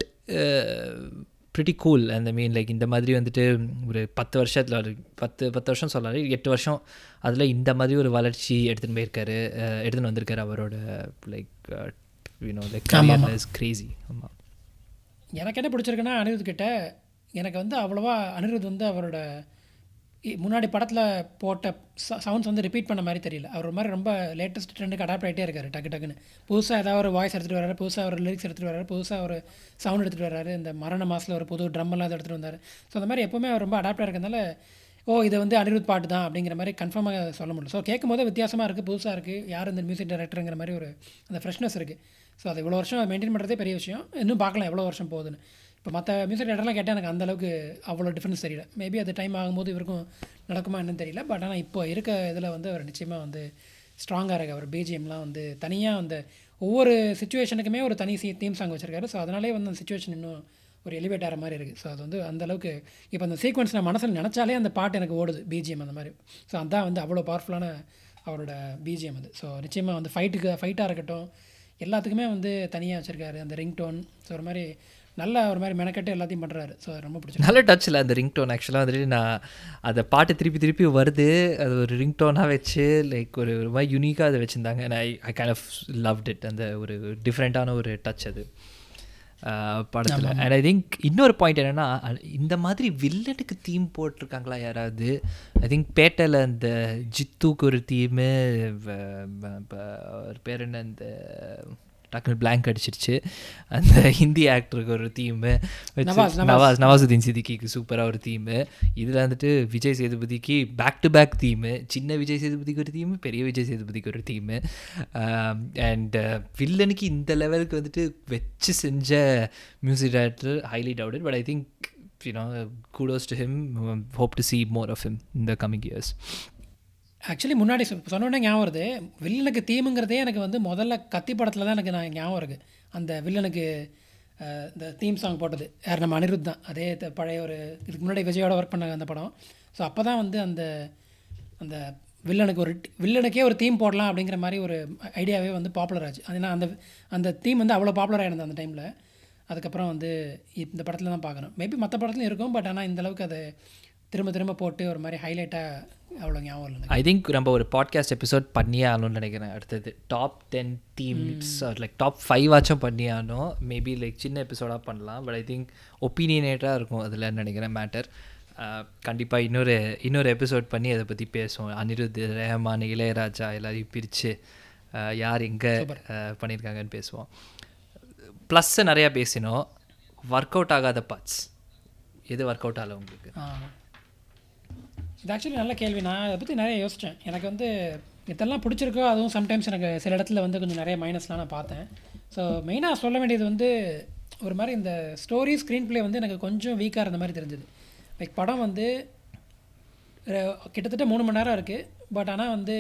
Speaker 1: ப்ரிட்டி கூல் அந்த மீன் லைக் இந்த மாதிரி வந்துட்டு ஒரு பத்து வருஷத்தில் ஒரு பத்து பத்து வருஷம் சொல்லாரு எட்டு வருஷம் அதில் இந்த மாதிரி ஒரு வளர்ச்சி எடுத்துகிட்டு போயிருக்காரு எடுத்துகிட்டு வந்திருக்காரு அவரோட like you know like is crazy ஆமாம்
Speaker 2: எனக்கு என்ன பிடிச்சிருக்குன்னா அனிருத் கிட்ட எனக்கு வந்து அவ்வளோவா அனிருத் வந்து அவரோட முன்னாடி படத்தில் போட்ட சவுண்ட்ஸ் வந்து ரிப்பீட் பண்ண மாதிரி தெரியல அவர் ஒரு மாதிரி ரொம்ப லேட்டஸ்ட் ட்ரெண்டுக்கு அடாப்ட் ஆகிட்டே இருக்காரு டக்கு டக்குன்னு புதுசாக ஏதாவது ஒரு வாய்ஸ் எடுத்துகிட்டு வராரு புதுசாக ஒரு லிரிக்ஸ் எடுத்துகிட்டு வராரு புதுசாக ஒரு சவுண்ட் எடுத்துகிட்டு வராரு இந்த மரண மாதத்தில் ஒரு புது ட்ரம் எல்லாம் எடுத்துகிட்டு வந்தார் ஸோ அந்த மாதிரி எப்போவுமே அவர் ரொம்ப அடாப்டாக இருக்கிறதுனால ஓ இது வந்து அனிருத் பாட்டு தான் அப்படிங்கிற மாதிரி கன்ஃபார்மாக சொல்ல முடியும் ஸோ கேட்கும் போது வித்தியாசமாக இருக்குது புதுசாக இருக்குது யார் இந்த மியூசிக் டைரக்டருங்கிற மாதிரி ஒரு அந்த ஃப்ரெஷ்னஸ் இருக்குது ஸோ அது இவ்வளோ வருஷம் மெயின்டைன் பண்ணுறதே பெரிய விஷயம் இன்னும் பார்க்கலாம் எவ்வளோ வருஷம் போகுதுன்னு இப்போ மற்ற மியூசிக் டேரக்டர்லாம் கேட்டால் எனக்கு அந்தளவுக்கு அவ்வளோ டிஃப்ரென்ஸ் தெரியல மேபி அது டைம் ஆகும்போது இவருக்கும் நடக்குமா என்னன்னு தெரியல பட் ஆனால் இப்போ இருக்க இதில் வந்து அவர் நிச்சயமாக வந்து ஸ்ட்ராங்காக இருக்குது அவர் பிஜிஎம்லாம் வந்து தனியாக அந்த ஒவ்வொரு சுச்சுவேஷனுக்குமே ஒரு தனி சி தீம் சாங் வச்சுருக்காரு ஸோ அதனாலே வந்து அந்த சுச்சுவேஷன் இன்னும் ஒரு எலிவேட் ஆகிற மாதிரி இருக்குது ஸோ அது வந்து அந்தளவுக்கு இப்போ அந்த சீக்வன்ஸ் நான் மனசில் நினச்சாலே அந்த பாட்டு எனக்கு ஓடுது பிஜிஎம் அந்த மாதிரி ஸோ அதான் வந்து அவ்வளோ பவர்ஃபுல்லான அவரோட பிஜிஎம் அது ஸோ நிச்சயமாக வந்து ஃபைட்டுக்கு ஃபைட்டாக இருக்கட்டும் எல்லாத்துக்குமே வந்து தனியாக வச்சுருக்காரு அந்த ரிங் டோன் ஸோ ஒரு மாதிரி நல்ல ஒரு மாதிரி மெனக்கட்டு எல்லாத்தையும் பண்ணுறாரு ஸோ ரொம்ப பிடிச்சி
Speaker 1: நல்ல டச்சில் அந்த ரிங் டோன் ஆக்சுவலாக வந்துட்டு நான் அந்த பாட்டு திருப்பி திருப்பி வருது அது ஒரு ரிங் டோனாக வச்சு லைக் ஒரு ஒரு மாதிரி யூனிக்காக அதை வச்சுருந்தாங்க I I kind of loved it அந்த ஒரு டிஃப்ரெண்ட்டான ஒரு டச் அது படத்தில் அண்ட் ஐ திங்க் இன்னொரு பாயிண்ட் என்னென்னா இந்த மாதிரி வில்லனுக்கு தீம் போட்டிருக்காங்களா யாராவது ஐ திங்க் பேட்டையில் அந்த ஜித்துக்கு ஒரு தீமு ஒரு பேர் என்ன இந்த டக்குனு பிளாங்க் அடிச்சிருச்சு அந்த ஹிந்தி ஆக்டருக்கு ஒரு தீமு
Speaker 2: நவாஸ்,
Speaker 1: நவாஸ் நவாசுதீன் சித்திக்கிக்கு சூப்பராக ஒரு தீமு இதில் வந்துட்டு விஜய் சேதுபதிக்கு பேக் டு பேக் தீமு சின்ன விஜய் சேதுபதிக்கு ஒரு தீமு பெரிய விஜய் சேதுபதிக்கு ஒரு தீமு அண்ட் வில்லனுக்கு இந்த லெவலுக்கு வந்துட்டு வச்சு செஞ்ச music director highly doubted but I think you know kudos to him hope to see more of him in the coming years
Speaker 2: actually முன்னாடி சொ- சொன்ன உடனே ஞாபகம் வருது வில்லனுக்கு தீமுங்கிறதே எனக்கு வந்து முதல்ல கத்தி படத்தில் தான் எனக்கு நான் ஞாபகம் இருக்குது அந்த வில்லனுக்கு அஹ், இந்த தீம் சாங் போட்டது யார் நம்ம அனிருத் தான் அதே த- பழைய ஒரு இதுக்கு முன்னாடி விஜயோட ஒர்க் பண்ணாங்க அந்த படம் ஸோ அப்போ தான் வந்து அந்த அந்த வில்லனுக்கு ஒரு டி- வில்லனுக்கே ஒரு தீம் போடலாம் அப்படிங்கிற மாதிரி ஒரு ஐடியாவே வந்து பாப்புலர் ஆச்சு அது நான் அந்த அந்த தீம் வந்து அவ்வளோ பாப்புலராக இருந்தது அந்த டைமில் அதுக்கப்புறம் வந்து இந்த படத்தில் தான் பார்க்கணும் மேபி மற்ற படத்துலையும் இருக்கும் பட் ஆனால் இந்த அளவுக்கு அதை திரும்ப திரும்ப போட்டு ஒரு மாதிரி ஹைலைட்டாக அவ்வளோ ஞாபகம் இல்லை எனக்கு.
Speaker 1: ஐ திங்க் நம்ம ஒரு பாட்காஸ்ட் எபிசோட் பண்ணியே ஆகணும்னு நினைக்கிறேன் அடுத்தது top ten themes like top five ஆச்சும் பண்ணி ஆகணும் மேபி லைக் சின்ன எபிசோடாக பண்ணலாம் பட் ஐ திங்க் ஒப்பீனியனேட்டாக இருக்கும் அதில் நினைக்கிறேன் மேட்டர் கண்டிப்பாக இன்னொரு இன்னொரு எபிசோட் பண்ணி அதை பற்றி பேசுவோம் அனிருத் ரஹமான் இளையராஜா எல்லாரையும் பிரித்து யார் எங்கே பண்ணியிருக்காங்கன்னு பேசுவோம் ப்ளஸ்ஸை நிறையா பேசினோம் ஒர்க் அவுட் ஆகாத பார்ட்ஸ் எது ஒர்க் அவுட் ஆகல உங்களுக்கு
Speaker 2: ஆ. இது ஆக்சுவலி நல்ல கேள்வி நான் அதை பற்றி நிறைய யோசித்தேன் எனக்கு வந்து இதெல்லாம் பிடிச்சிருக்கோ அதுவும் சம்டைம்ஸ் எனக்கு சில இடத்துல வந்து கொஞ்சம் நிறைய மைனஸ்லாம் நான் பார்த்தேன் ஸோ மெயினாக சொல்ல வேண்டியது வந்து ஒரு மாதிரி இந்த ஸ்டோரி ஸ்க்ரீன் ப்ளே வந்து எனக்கு கொஞ்சம் வீக்காக இருந்த மாதிரி தெரிஞ்சது லைக் படம் வந்து அஹ், கிட்டத்தட்ட மூணு மணி நேரம் இருக்குது பட் ஆனால் வந்து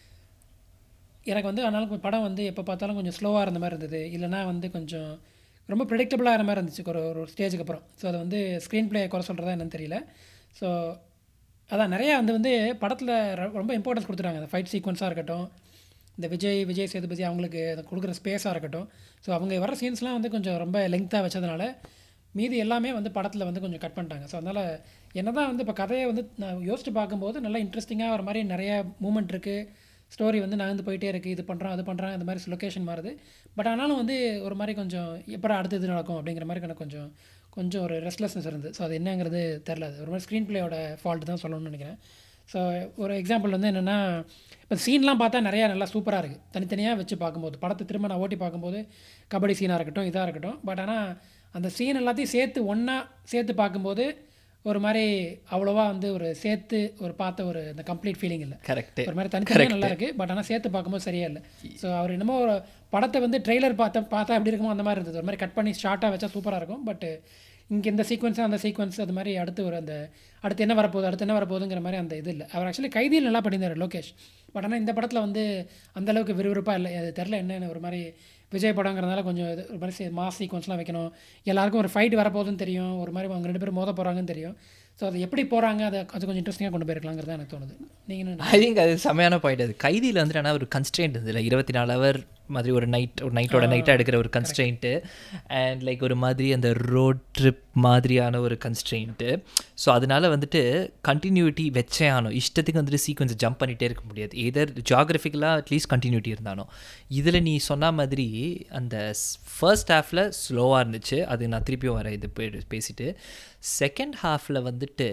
Speaker 2: எனக்கு வந்து அதனால கொஞ்சம் படம் வந்து எப்போ பார்த்தாலும் கொஞ்சம் ஸ்லோவாக இருந்த மாதிரி இருந்தது இல்லைனா வந்து கொஞ்சம் ரொம்ப ப்ரிடிக்டபுளாக இருந்த மாதிரி இருந்துச்சு ஒரு ஒரு ஸ்டேஜுக்கு அப்புறம் ஸோ அது வந்து ஸ்க்ரீன் ப்ளே குறை சொல்கிறதா என்னன்னு தெரியல ஸோ அதான் நிறையா வந்து வந்து படத்தில் ரொம்ப இம்பார்ட்டன்ஸ் கொடுத்துட்டாங்க அந்த ஃபைட் சீக்வன்ஸாக இருக்கட்டும் இந்த விஜய் விஜய் சேதுபதி அவங்களுக்கு அதை கொடுக்குற ஸ்பேஸாக இருக்கட்டும் ஸோ அவங்க வர சீன்ஸ்லாம் வந்து கொஞ்சம் ரொம்ப லெங்க்த்தாக வச்சதுனால மீதி எல்லாமே வந்து படத்தில் வந்து கொஞ்சம் கட் பண்ணிட்டாங்க ஸோ அதனால் என்ன தான் வந்து இப்போ கதையை வந்து நான் யோசிச்சு பார்க்கும்போது நல்லா இன்ட்ரெஸ்டிங்காக ஒரு மாதிரி நிறைய மூமெண்ட் இருக்குது ஸ்டோரி வந்து நகர்ந்து போயிட்டே இருக்குது இது பண்ணுறோம் அது பண்ணுறோம் இந்த மாதிரி லொக்கேஷன் மாறுது பட் ஆனாலும் வந்து ஒரு மாதிரி கொஞ்சம் எப்போ அடுத்து இது நடக்கும் அப்படிங்கிற மாதிரி எனக்கு கொஞ்சம் கொஞ்சம் ஒரு ரெஸ்ட்லெஸ்னஸ் இருந்தது ஸோ அது என்னங்கிறது தெரில அது ஒரு மாதிரி ஸ்க்ரீன் பிளேயோட ஃபால்ட் தான் சொல்லணும்னு நினைக்கிறேன் ஸோ ஒரு எக்ஸாம்பிள் வந்து என்னென்னா இப்போ சீன்லாம் பார்த்தா நிறையா நல்லா சூப்பராக இருக்குது தனித்தனியாக வச்சு பார்க்கும்போது படத்தை திரும்ப நான் ஓட்டி பார்க்கும்போது கபடி சீனாக இருக்கட்டும் இதாக இருக்கட்டும் பட் ஆனால் அந்த சீன் எல்லாத்தையும் சேர்த்து ஒன்றா சேர்த்து பார்க்கும்போது ஒரு மாதிரி அவ்வளோவா வந்து ஒரு சேர்த்து ஒரு பார்த்த ஒரு அந்த கம்ப்ளீட் ஃபீலிங் இல்லை
Speaker 1: கரெக்டு
Speaker 2: ஒரு மாதிரி தனித்தனியாக நல்லா இருக்கு பட் ஆனால் சேர்த்து பார்க்கும்போது சரியா இல்லை ஸோ அவர் என்னமோ ஒரு படத்தை வந்து ட்ரெய்லர் பார்த்த பார்த்தா எப்படி இருக்குமோ அந்த மாதிரி இருந்தது ஒரு மாதிரி கட் பண்ணி ஷார்ட்டாக வச்சா சூப்பராக இருக்கும் பட் இங்கே இந்த சீக்வன்ஸ் அந்த சீக்வன்ஸ் அது மாதிரி அடுத்து ஒரு அந்த அடுத்து என்ன வரப்போகுது அடுத்து என்ன வரப்போகுதுங்கிற மாதிரி அந்த இது இல்லை அவர் ஆக்சுவலி கைதியில் நல்லா பண்ணியிருந்தார் லோகேஷ் பட் ஆனால் இந்த படத்தில் வந்து அந்த அளவுக்கு விறுவிறுப்பாக இல்லை அது தெரில என்னன்னு ஒரு மாதிரி விஜய் படங்கிறதுனால கொஞ்சம் இது ஒரு மாதிரி மாஸ் சீக்வன்ஸ்லாம் வைக்கணும் எல்லாருக்கும் ஒரு ஃபைட் வரப்போகுதுன்னு தெரியும் ஒரு மாதிரி அவங்க ரெண்டு பேரும் மோத போகிறாங்கன்னு தெரியும் ஸோ அது எப்படி போகிறாங்க அதை அது கொஞ்சம் இன்ட்ரெஸ்டிங்காக கொண்டு போயிருக்கலாங்கிறது தான் எனக்கு தோணுது நீங்கள் என்ன
Speaker 1: ஐ திங்க் அது செமையான பாயிண்ட் அது கைதியில் வந்துட்டு ஆனால் ஒரு கன்ஸ்ட்ரெயின்ட் இருந்தது இருபத்தி நாலு ஹவர் மாதிரி ஒரு நைட் ஒரு நைட்டோட நைட்டாக எடுக்கிற ஒரு கன்ஸ்ட்ரெயின்ட்டு அண்ட் லைக் ஒரு மாதிரி அந்த ரோட் ட்ரிப் மாதிரியான ஒரு கன்ஸ்ட்ரெயின்ட்டு ஸோ அதனால வந்துட்டு கண்டினியூட்டி வச்சே ஆனோம் இஷ்டத்துக்கு வந்துட்டு சீக்வன்ஸ் ஜம்ப் பண்ணிகிட்டே இருக்க முடியாது எதர் ஜாகிரபிக்கலாக அட்லீஸ்ட் கண்டினியூட்டி இருந்தாலும் இதில் நீ சொன்ன மாதிரி அந்த ஃபர்ஸ்ட் ஹாஃபில் ஸ்லோவாக இருந்துச்சு அது நான் திருப்பியும் வரேன் இது பே- பேசிட்டு செகண்ட் ஹாஃபில் வந்துட்டு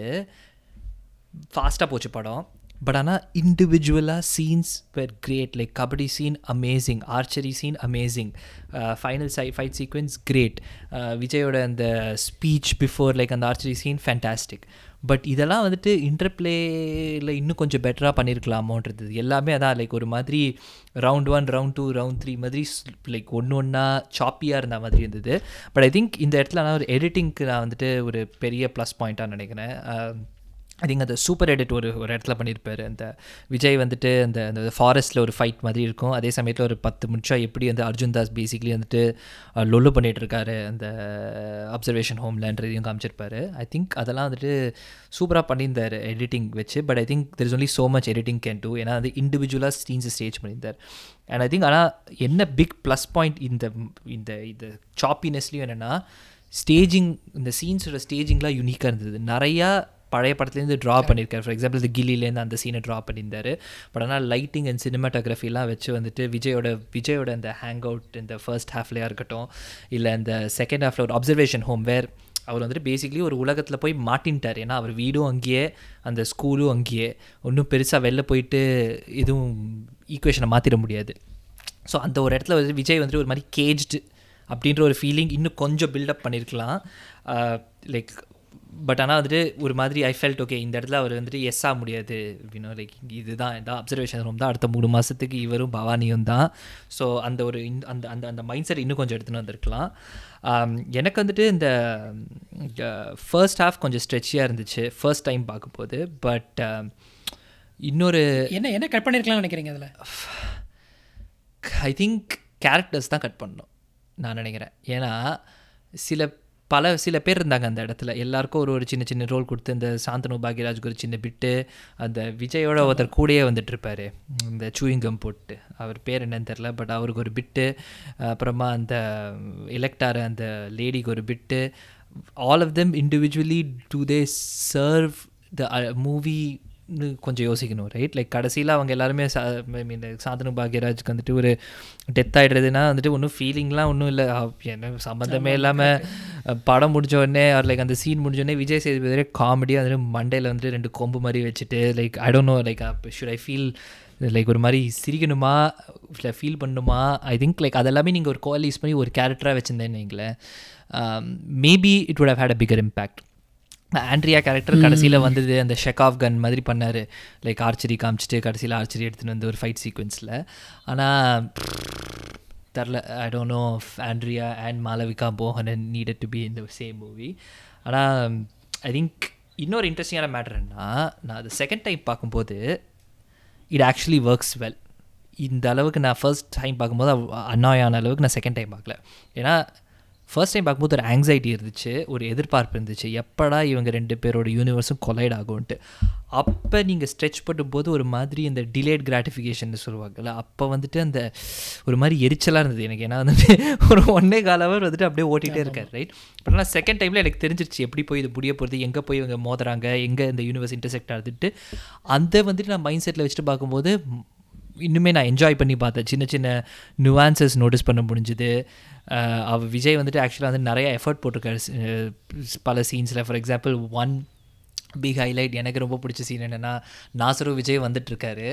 Speaker 1: ஃபாஸ்ட்டாக போச்சு படம் பட் ஆனால் இண்டிவிஜுவலாக scenes were great like kabaddi scene amazing archery scene amazing final சை ஃபைட் சீக்வன்ஸ் கிரேட் விஜயோட அந்த ஸ்பீச் பிஃபோர் லைக் அந்த ஆர்ச்சரி சீன் ஃபேண்டாஸ்டிக் பட் இதெல்லாம் வந்துட்டு இன்டர்பிளேயில் இன்னும் கொஞ்சம் பெட்டராக பண்ணியிருக்கலாமோன்றது எல்லாமே அதான் லைக் ஒரு மாதிரி round one round two round three மாதிரி லைக் ஒன்று ஒன்றா சாப்பியாக இருந்த மாதிரி இருந்தது பட் ஐ திங்க் இந்த இடத்துல நான் ஒரு எடிட்டிங்க்கு நான் வந்துட்டு ஒரு பெரிய ப்ளஸ் பாயிண்ட்டாக நினைக்கிறேன் அஹ், ஐ திங்க் அந்த சூப்பர் எடிட் ஒரு ஒரு இடத்துல பண்ணியிருப்பாரு அந்த விஜய் வந்துட்டு அந்த அந்த ஃபாரஸ்ட்டில் ஒரு ஃபைட் மாதிரி இருக்கும் அதே சமயத்தில் ஒரு பத்து நிமிஷம் எப்படி வந்து அர்ஜுன் தாஸ் பேசிக்லி வந்துட்டு அஹ், லொல்லு பண்ணிட்டு இருக்காரு அந்த அப்சர்வேஷன் ஹோம்லன்றதையும் காமிச்சிருப்பாரு ஐ திங்க் அதெல்லாம் வந்துட்டு சூப்பராக பண்ணியிருந்தார் எடிட்டிங் வச்சு but I think there is only so much editing can do ஏன்னா அது இண்டிவிஜுவலாக ஸ்டீன்ஸை ஸ்டேஜ் பண்ணியிருந்தார் அண்ட் ஐ திங்க் ஆனால் என்ன பிக் ப்ளஸ் பாயிண்ட் இந்த இந்த இந்த சாப்பினஸ்லையும் என்னென்னா ஸ்டேஜிங் இந்த சீன்ஸோட ஸ்டேஜிங்லாம் யூனிக்காக இருந்தது நிறையா பழைய படத்துலேருந்து ட்ரா பண்ணியிருக்காரு ஃபார் எக்ஸாம்பிள் இந்த கில்லிலேருந்து அந்த சீனை ட்ரா பண்ணியிருந்தாரு பட் ஆனால் லைட்டிங் அண்ட் சினிமாட்டோகிராஃபிலாம் வச்சு வந்துட்டு விஜயோட விஜயோட அந்த ஹேங் அவுட் இந்த ஃபர்ஸ்ட் ஹாஃப்லையாக இருக்கட்டும் இல்லை இந்த செகண்ட் ஹாஃபில் ஒரு அப்சர்வேஷன் ஹோம் வேர் அவர் வந்துட்டு பேசிக்லி ஒரு உலகத்தில் போய் மாட்டின்ட்டார் ஏன்னா அவர் வீடும் அங்கேயே அந்த ஸ்கூலும் அங்கேயே ஒன்றும் பெருசாக வெளில போயிட்டு எதுவும் ஈக்குவேஷனை மாற்றிட முடியாது ஸோ அந்த ஒரு இடத்துல வந்து விஜய் வந்துட்டு ஒரு மாதிரி கேஜ்டு அப்படின்ற ஒரு ஃபீலிங் இன்னும் கொஞ்சம் பில்டப் பண்ணியிருக்கலாம் லைக் பட் ஆனால் வந்துட்டு ஒரு மாதிரி ஐ ஃபெல்ட் ஓகே இந்த இடத்துல அவர் வந்துட்டு எஸ் ஆக முடியாது அப்படின்னா லைக் இதுதான் இதான் அப்சர்வேஷன் ரூம் தான் அடுத்த மூணு மாதத்துக்கு இவரும் பவானியும் தான் ஸோ அந்த ஒரு இந்த- அந்த அந்த அந்த மைண்ட் செட் இன்னும் கொஞ்சம் எடுத்துன்னு வந்திருக்கலாம் Um, எனக்கு வந்துட்டு இந்த ஃபர்ஸ்ட் ஹாஃப் கொஞ்சம் ஸ்ட்ரெச்சியாக இருந்துச்சு ஃபர்ஸ்ட் டைம் பார்க்கும்போது பட் இன்னொரு
Speaker 2: என்ன என்ன கட் பண்ணியிருக்கலாம்னு நினைக்கிறீங்க அதில்
Speaker 1: ஐ திங்க் கேரக்டர்ஸ் தான் கட் பண்ணணும் நான் நினைக்கிறேன் ஏன்னா சில பல சில பேர் இருந்தாங்க அந்த இடத்துல எல்லாருக்கும் ஒரு ஒரு சின்ன சின்ன ரோல் கொடுத்து இந்த சாந்தனு பாக்யராஜுக்கு ஒரு சின்ன பிட்டு அந்த விஜயோட ஒருத்தர் கூடயே வந்துட்டு இருப்பாரு இந்த சூயிங்கம் போட்டு அவர் பேர் என்னன்னு தெரில பட் அவருக்கு ஒரு பிட்டு அப்புறமா அந்த எலெக்டார் அந்த லேடிக்கு ஒரு bit all of them individually do they serve the movie கொஞ்சம் யோசிக்கணும் ரைட் லைக் கடைசியில் அவங்க எல்லாருமே சா ஐ மீன் சாந்தனு பாக்யராஜுக்கு வந்துட்டு ஒரு டெத் ஆகிடுறதுனா வந்துட்டு ஒன்றும் ஃபீலிங்லாம் ஒன்றும் இல்லை என்ன சம்மந்தமே இல்லாமல் படம் முடிஞ்ச உடனே அவர் லைக் அந்த சீன் முடிஞ்ச உடனே விஜய் சேதுபதியே காமெடியாக வந்துட்டு மண்டையில் வந்துட்டு ரெண்டு கொம்பு மாதிரி வச்சுட்டு like I don't know like should I feel like ஒரு மாதிரி சிரிக்கணுமா இல்லை ஃபீல் பண்ணணுமா ஐ திங்க் லைக் அதெல்லாமே நீங்கள் ஒரு கோல் யூஸ் பண்ணி ஒரு கேரக்டராக வச்சுருந்தேன்னு வைங்களேன் maybe it would have had a bigger impact Andrea character கடைசியில் வந்தது அந்த ஷெக் ஆஃப் கன் மாதிரி பண்ணார் லைக் ஆர்ச்சரி காமிச்சிட்டு கடைசியில் ஆர்ச்சரி எடுத்துன்னு வந்து ஒரு ஃபைட் சீக்வன்ஸில் ஆனால் தெரில I don't know Andrea and Malavika மோகனன் needed to be in the same movie ஆனால் ஐ திங்க் இன்னொரு இன்ட்ரெஸ்டிங்கான மேட்டர் என்ன நான் அது செகண்ட் டைம் பார்க்கும்போது இட் ஆக்சுவலி ஒர்க்ஸ் வெல் இந்த அளவுக்கு நான் ஃபர்ஸ்ட் டைம் பார்க்கும்போது அன்னாயான அளவுக்கு நான் செகண்ட் டைம் பார்க்கல ஏன்னா ஃபர்ஸ்ட் டைம் பார்க்கும்போது ஒரு ஆங்ஸைட்டி இருந்துச்சு ஒரு எதிர்பார்ப்பு இருந்துச்சு எப்படா இவங்க ரெண்டு பேரோட யூனிவர்ஸும் கொலைட் ஆகும்ன்ட்டு அப்போ நீங்கள் ஸ்ட்ரெச் பண்ணும்போது ஒரு மாதிரி இந்த டிலேட் கிராட்டிஃபிகேஷன் சொல்லுவாங்கல்ல அப்போ வந்துட்டு அந்த ஒரு மாதிரி எரிச்சலாக இருந்தது எனக்கு ஏன்னா வந்துட்டு ஒரு ஒன்னே கால் ஹவர் வந்துட்டு அப்படியே ஓட்டிகிட்டே இருக்கார் ரைட் பட் ஆனால் செகண்ட் டைமில் எனக்கு தெரிஞ்சிருச்சு எப்படி போய் இது முடிய போகிறது எங்கே போய் இவங்க மோதுறாங்க எங்கே இந்த யூனிவர்ஸ் இன்டர்செக்ட் ஆகுதுட்டு அந்த வந்துட்டு நான் மைண்ட் செட்டில் வச்சுட்டு பார்க்கும்போது இன்னுமே நான் என்ஜாய் பண்ணி பார்த்தேன் சின்ன சின்ன நுவான்சஸ் நோட்டீஸ் பண்ண முடிஞ்சுது அவர் விஜய் வந்துட்டு ஆக்சுவலாக வந்து நிறைய எஃபர்ட் போட்டிருக்காரு அஹ் பல சீன்ஸில் for example one big highlight எனக்கு ரொம்ப பிடிச்ச சீன் என்னென்னா நாசரு விஜய் வந்துட்டுருக்காரு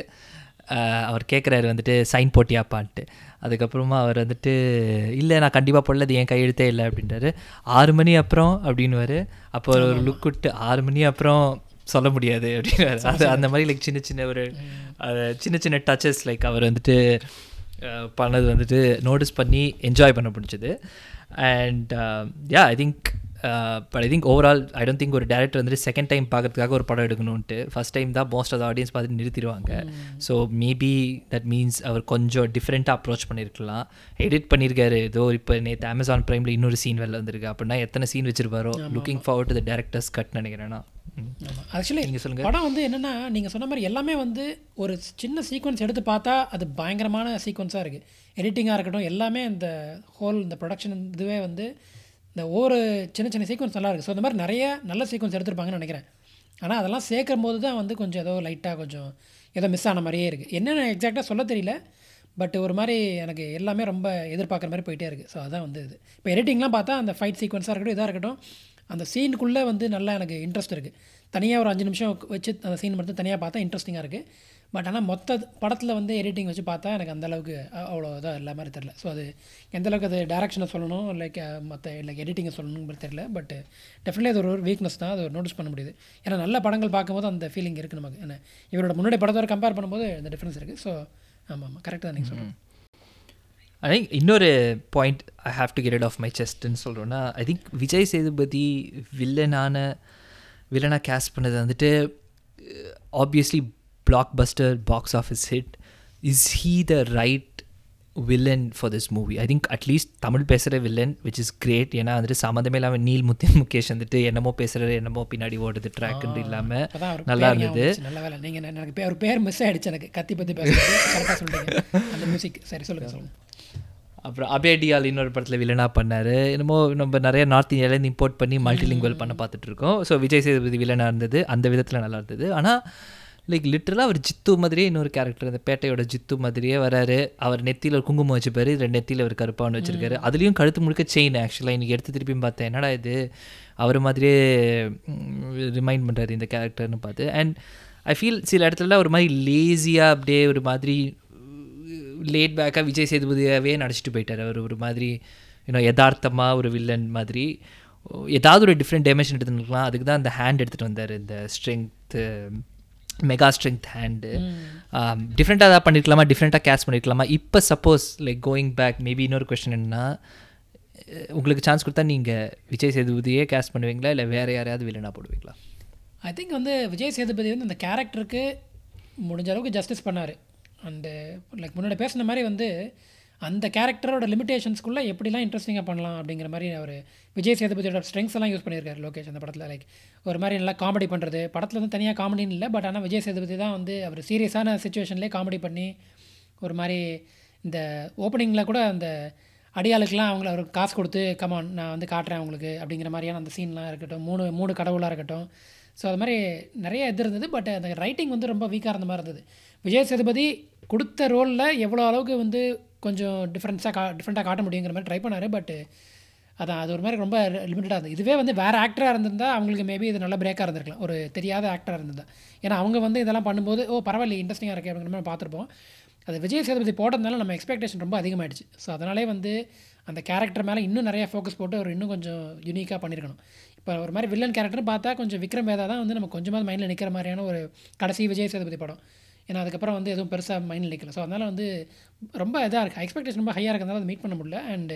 Speaker 1: அவர் கேட்குறாரு வந்துட்டு சைன் போட்டியாப்பான்ட்டு அதுக்கப்புறமா அவர் வந்துட்டு இல்லை நான் கண்டிப்பாக போடல என் கையெழுத்தே இல்லை அப்படின்றாரு ஆறு மணி அப்புறம் அப்படின்னுவாரு அப்போ ஒரு லுக் விட்டு ஆறு மணி அப்புறம் சொல்ல முடியாது அப்படின்னு அது அந்த மாதிரி லைக் சின்ன சின்ன ஒரு அஹ், சின்ன சின்ன டச்சஸ் லைக் அவர் வந்துட்டு அஹ், பண்ணது வந்துட்டு நோட்டீஸ் பண்ணி என்ஜாய் பண்ண முடிஞ்சது and yeah I think but I think overall I don't think ஒரு டேரக்டர் வந்துட்டு செகண்ட் டைம் பார்க்கறதுக்காக ஒரு படம் எடுக்கணும்ன்ட்டு ஃபஸ்ட் டைம் தான் மோஸ்ட் ஆஃப் ஆடியன்ஸ் பார்த்து நிறுத்திடுவாங்க ஸோ மேபி தட் மீன்ஸ் அவர் கொஞ்சம் டிஃப்ரெண்ட்டாக அப்ரோச் பண்ணியிருக்கலாம் எடிட் பண்ணியிருக்காரு ஏதோ இப்போ நேற்று அமேசான் ப்ரைமில் இன்னொரு சீன் வெளில வந்திருக்கு அப்படின்னா எத்தனை சீன் வச்சிருப்பாரோ looking forward to the director's cut நினைக்கிறேன்னா ம்.
Speaker 2: ஆக்சுவலி
Speaker 1: நீங்க சொல்லுங்க.
Speaker 2: படம் வந்து என்னென்னா நீங்கள் சொன்ன மாதிரி எல்லாமே வந்து ஒரு சின்ன சீக்வன்ஸ் எடுத்து பார்த்தா அது பயங்கரமான சீக்வன்ஸாக இருக்குது எடிட்டிங்காக இருக்கட்டும் எல்லாமே இந்த ஹோல் இந்த ப்ரொடக்ஷன் இதுவே வந்து இந்த ஒவ்வொரு சின்ன சின்ன சீக்வன்ஸ் நல்லா இருக்குது ஸோ இந்த மாதிரி நிறைய நல்ல சீக்வன்ஸ் எடுத்திருப்பாங்கன்னு நினைக்கிறேன் ஆனால் அதெல்லாம் சேர்க்கும் போது தான் வந்து கொஞ்சம் ஏதோ லைட்டாக கொஞ்சம் ஏதோ மிஸ் ஆன மாதிரியே இருக்குது என்னென்ன எக்ஸாக்டாக சொல்ல தெரியல பட் ஒரு மாதிரி எனக்கு எல்லாமே ரொம்ப எதிர்பார்க்குற மாதிரி போயிட்டே இருக்குது ஸோ அதான் வந்து இது இப்போ எடிட்டிங்லாம் பார்த்தா அந்த ஃபைட் சீக்வன்ஸாக இருக்கட்டும் இதாக இருக்கட்டும் அந்த சீனுக்குள்ளே வந்து நல்லா எனக்கு இன்ட்ரெஸ்ட் இருக்குது தனியாக ஒரு அஞ்சு நிமிஷம் வச்சு அந்த சீன் மட்டும் தனியாக பார்த்தா இன்ட்ரெஸ்டிங்காக இருக்குது பட் ஆனால் மொத்த படத்தில் வந்து எடிட்டிங் வச்சு பார்த்தா எனக்கு அந்த அளவுக்கு அ- அவ்வளோ இதாக இல்லை மாதிரி தெரில ஸோ அது எந்த அளவுக்கு அது டேரக்ஷனை சொல்லணும் லைக் மற்ற லைக் எடிட்டிங்கை சொல்லணுங்கிறது தெரியல பட் டெஃபினெட்லி அது ஒரு வீக்னஸ் தான் அது நோட்டீஸ் பண்ண முடியுது ஏன்னா நல்ல படங்கள் பார்க்கும்போது அந்த ஃபீலிங் இருக்குது நமக்கு என்ன இவரோட முன்னாடி படத்தோட கம்பேர் பண்ணும்போது இந்த டிஃப்ரென்ஸ் இருக்குது ஸோ ஆமாம் ஆமாம் கரெக்டாக தான் நீங்கள் சொல்லுங்கள்
Speaker 1: ஐ திங்க் இன்னொரு point I have to get it off my செஸ்ட்னு சொல்கிறோன்னா ஐ திங்க் விஜய் சேதுபதி வில்லனான வில்லனாக கேஸ்ட் பண்ணது வந்துட்டு obviously blockbuster box office hit is he the right villain for this movie I think at least Tamil பேசுகிற வில்லன் விச் இஸ் கிரேட் ஏன்னா வந்துட்டு சம்மந்தமே இல்லாமல் நீல் முத்தின் முகேஷ் வந்துட்டு என்னமோ பேசுகிறாரு என்னமோ பின்னாடி ஓடுது ட்ராக்குன்னு இல்லாமல்
Speaker 2: அப்பதான் அவருக்கு
Speaker 1: நல்லா
Speaker 2: பேர் ஞாபகம்
Speaker 1: இருந்தது
Speaker 2: வந்துச்சு. நல்ல வேலை நீங்கள் எனக்கு பேர் ஒரு பேர் மிஸ் ஆயிடுச்சு எனக்கு கத்தி பற்றி பேசுறது கரெக்டாக சொல்லிட்டீங்க அந்த மியூசிக் சரி சொல்லுங்கள் சொல்லுங்கள்
Speaker 1: அப்புறம் அபேடியால் இன்னொரு படத்தில் வில்லனாக பண்ணார் என்னமோ நம்ம நிறைய நார்த் இந்தியாவிலேருந்து இம்போர்ட் பண்ணி மல்டிலிங்குவல் பண்ண பார்த்துட்டு இருக்கோம் ஸோ விஜய் சேதுபதி வில்லனாக இருந்தது அந்த விதத்தில் நல்லா இருந்தது ஆனால் லைக் லிட்டரலாக அவர் ஜித்து மாதிரியே இன்னொரு கேரக்டர் அந்த பேட்டையோட ஜித்து மாதிரியே வராரு அவர் நெத்தியில் ஒரு குங்குமம் வச்சுப்பாரு ரெண்டு நெத்தியில் ஒரு கருப்பான்னு வச்சிருக்காரு அதுலேயும் கழுத்து முழுக்க செயின் ஆக்சுவலாக இன்றைக்கி எடுத்து திருப்பியும் பார்த்தேன் என்னடா இது அவர் மாதிரியே ரிமைண்ட் பண்ணுறாரு இந்த கேரக்டர்னு பார்த்து அண்ட் ஐ ஃபீல் சில இடத்துல ஒரு மாதிரி லேசியாக அப்படியே ஒரு மாதிரி லேட் பேக்காக விஜய் சேதுபதியாகவே நடிச்சிட்டு போயிட்டார் அவர் ஒரு மாதிரி இன்னும் யதார்த்தமாக ஒரு வில்லன் மாதிரி ஏதாவது ஒரு டிஃப்ரெண்ட் டைமென்ஷன் எடுத்துருக்கலாம் அதுக்கு தான் அந்த ஹேண்ட் எடுத்துகிட்டு வந்தார் இந்த ஸ்ட்ரென்த்து மெகா ஸ்ட்ரென்த் ஹேண்டு டிஃப்ரெண்ட்டாக ஏதாவது பண்ணியிருக்கலாமா டிஃப்ரெண்ட்டாக கேஸ் பண்ணியிருக்கலாமா இப்போ suppose like going back maybe இன்னொரு கொஸ்டின் என்னன்னா அஹ் உங்களுக்கு சான்ஸ் கொடுத்தா நீங்கள் விஜய் சேதுபதியே கேஸ் பண்ணுவீங்களா இல்லை வேறு யாரையாவது வில்லனாக போடுவீங்களா
Speaker 2: ஐ திங்க் வந்து விஜய் சேதுபதி வந்து அந்த கேரக்டருக்கு முடிஞ்ச அளவுக்கு ஜஸ்டிஸ் பண்ணார் அண்டு லைக் முன்னாடி பேசின மாதிரி வந்து அந்த கேரக்டரோட லிமிடேஷன்ஸ்குள்ளே எப்படிலாம் இன்ட்ரெஸ்டிங்காக பண்ணலாம் அப்படிங்கிற மாதிரி அவர் விஜய் சேதுபதியோட ஸ்ட்ரெங்ஸ் எல்லாம் யூஸ் பண்ணியிருக்காரு லோகேஷ் அந்த படத்தில் லைக் ஒரு மாதிரி நல்லா காமெடி பண்ணுறது படத்தில் வந்து தனியாக காமெடின்னு இல்லை பட் ஆனால் விஜய் சேதுபதி தான் வந்து அவர் சீரியஸான சுச்சுவேஷன்லேயே காமெடி பண்ணி ஒரு மாதிரி இந்த ஓப்பனிங்கில் கூட அந்த அடியாளுக்கெலாம் அவங்கள அவருக்கு காசு கொடுத்து கமான் நான் வந்து காட்டுறேன் அவங்களுக்கு அப்படிங்கிற மாதிரியான அந்த சீன்லாம் இருக்கட்டும் மூணு மூணு கடவுளாக இருக்கட்டும் ஸோ அது மாதிரி நிறைய இது இருந்தது பட் அந்த ரைட்டிங் வந்து ரொம்ப வீக்காக இருந்த மாதிரி இருந்தது விஜய் சேதுபதி கொடுத்த ரோலில் எவ்வளோ அளவுக்கு வந்து கொஞ்சம் டிஃப்ரென்ஸாக கா டிஃப்ரெண்ட்டாக காட்ட முடியுங்கிற மாதிரி ட்ரை பண்ணார் பட் அதான் அது ஒரு மாதிரி ரொம்ப லிமிட்டடாக இருந்தது இதுவே வந்து வேறு ஆக்டராக இருந்திருந்தா அவங்களுக்கு மேபி இது நல்ல பிரேக்காக இருந்திருக்கலாம் ஒரு தெரியாத ஆக்டராக இருந்திருந்தா ஏன்னா அவங்க வந்து இதெல்லாம் பண்ணும்போது ஓ பரவாயில்ல இன்ட்ரெஸ்டிங்காக இருக்கே அப்படிங்கிற மாதிரி பார்த்துருப்போம் அது விஜய் சேதுபதி போட்டதுனால நம்ம எக்ஸ்பெக்டேஷன் ரொம்ப அதிகமாகிடுச்சு ஸோ அதனாலே வந்து அந்த கேரக்டர் மேலே இன்னும் நிறைய ஃபோக்கஸ் போட்டு அவர் இன்னும் கொஞ்சம் யூனிக்காக பண்ணியிருக்கணும் இப்போ ஒரு மாதிரி வில்லன் கேரக்டர் பார்த்தா கொஞ்சம் விக்ரம் வேதா தான் வந்து நம்ம கொஞ்சமாவது மைண்டில் நிற்கிற மாதிரியான ஒரு கடைசி விஜய் சேதுபதி படம் ஏன்னா அதுக்கப்புறம் வந்து எதுவும் பெருசாக மைண்டில் நிற்கல ஸோ அதனால் வந்து ரொம்ப இதாக இருக்குது எக்ஸ்பெக்டேஷன் ரொம்ப ஹையாக இருக்கிறதுனால அதை மீட் பண்ண முடியல அண்டு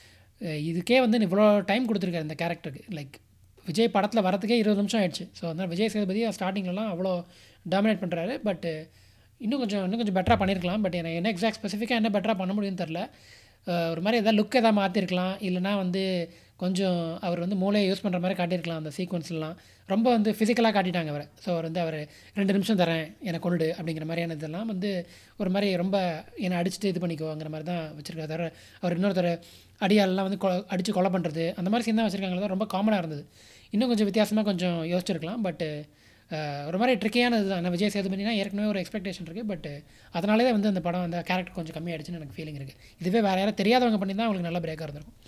Speaker 2: இதுக்கே வந்து இவ்வளோ டைம் கொடுத்துருக்காரு இந்த கேரக்டருக்கு லைக் விஜய் படத்தில் வரதுக்கே இருபது நிமிஷம் ஆயிடுச்சு ஸோ அதனால் விஜய் சேதுபதி ஸ்டார்டிங்லலாம் அவ்வளோ டாமினேட் பண்ணுறாரு பட் இன்னும் கொஞ்சம் இன்னும் கொஞ்சம் பெட்டராக பண்ணியிருக்கலாம் பட் எனக்கு என்ன எக்ஸாக்ட் ஸ்பெசிஃபிக்காக என்ன பெட்டராக பண்ண முடியும்னு தெரில அஹ் ஒரு மாதிரி எதாவது லுக் எதாவது மாற்றிருக்கலாம் இல்லைனா வந்து கொஞ்சம் அவர் வந்து மூளையை யூஸ் பண்ணுற மாதிரி காட்டியிருக்கலாம் அந்த சீக்வன்ஸ்லாம் ரொம்ப வந்து ஃபிசிக்கலாக காட்டிட்டாங்க அவரை ஸோ அவர் வந்து அவர் ரெண்டு நிமிஷம் தரேன் என்னை கொண்டு அப்படிங்கிற மாதிரியான இதெல்லாம் வந்து ஒரு மாதிரி ரொம்ப என்னை அடிச்சுட்டு இது பண்ணிக்கோங்கிற மாதிரி தான் வச்சுருக்காரு தவிர அவர் இன்னொருத்தர் அடியாலெலாம் வந்து கொ அடித்து கொலை பண்ணுறது அந்த மாதிரி சீன் தான் வச்சுருக்காங்களே தான் ரொம்ப காமனாக இருந்தது இன்னும் கொஞ்சம் வித்தியாசமாக கொஞ்சம் யோசிச்சிருக்கலாம் பட்டு ஒரு மாதிரி ட்ரிக்கியான இது தான் விஜய் சேதுபதினா ஏற்கனவே ஒரு எக்ஸ்பெக்டேஷன் இருக்குது பட் அதனாலே தான் வந்து அந்த படம் அந்த கேரக்டர் கொஞ்சம் கம்மியாயிடுச்சுன்னு எனக்கு ஃபீலிங் இருக்குது இதுவே வேறு யாரும் தெரியாதவங்க பண்ணி தான் அவங்களுக்கு நல்ல பிரேக்காக இருந்திருக்கும்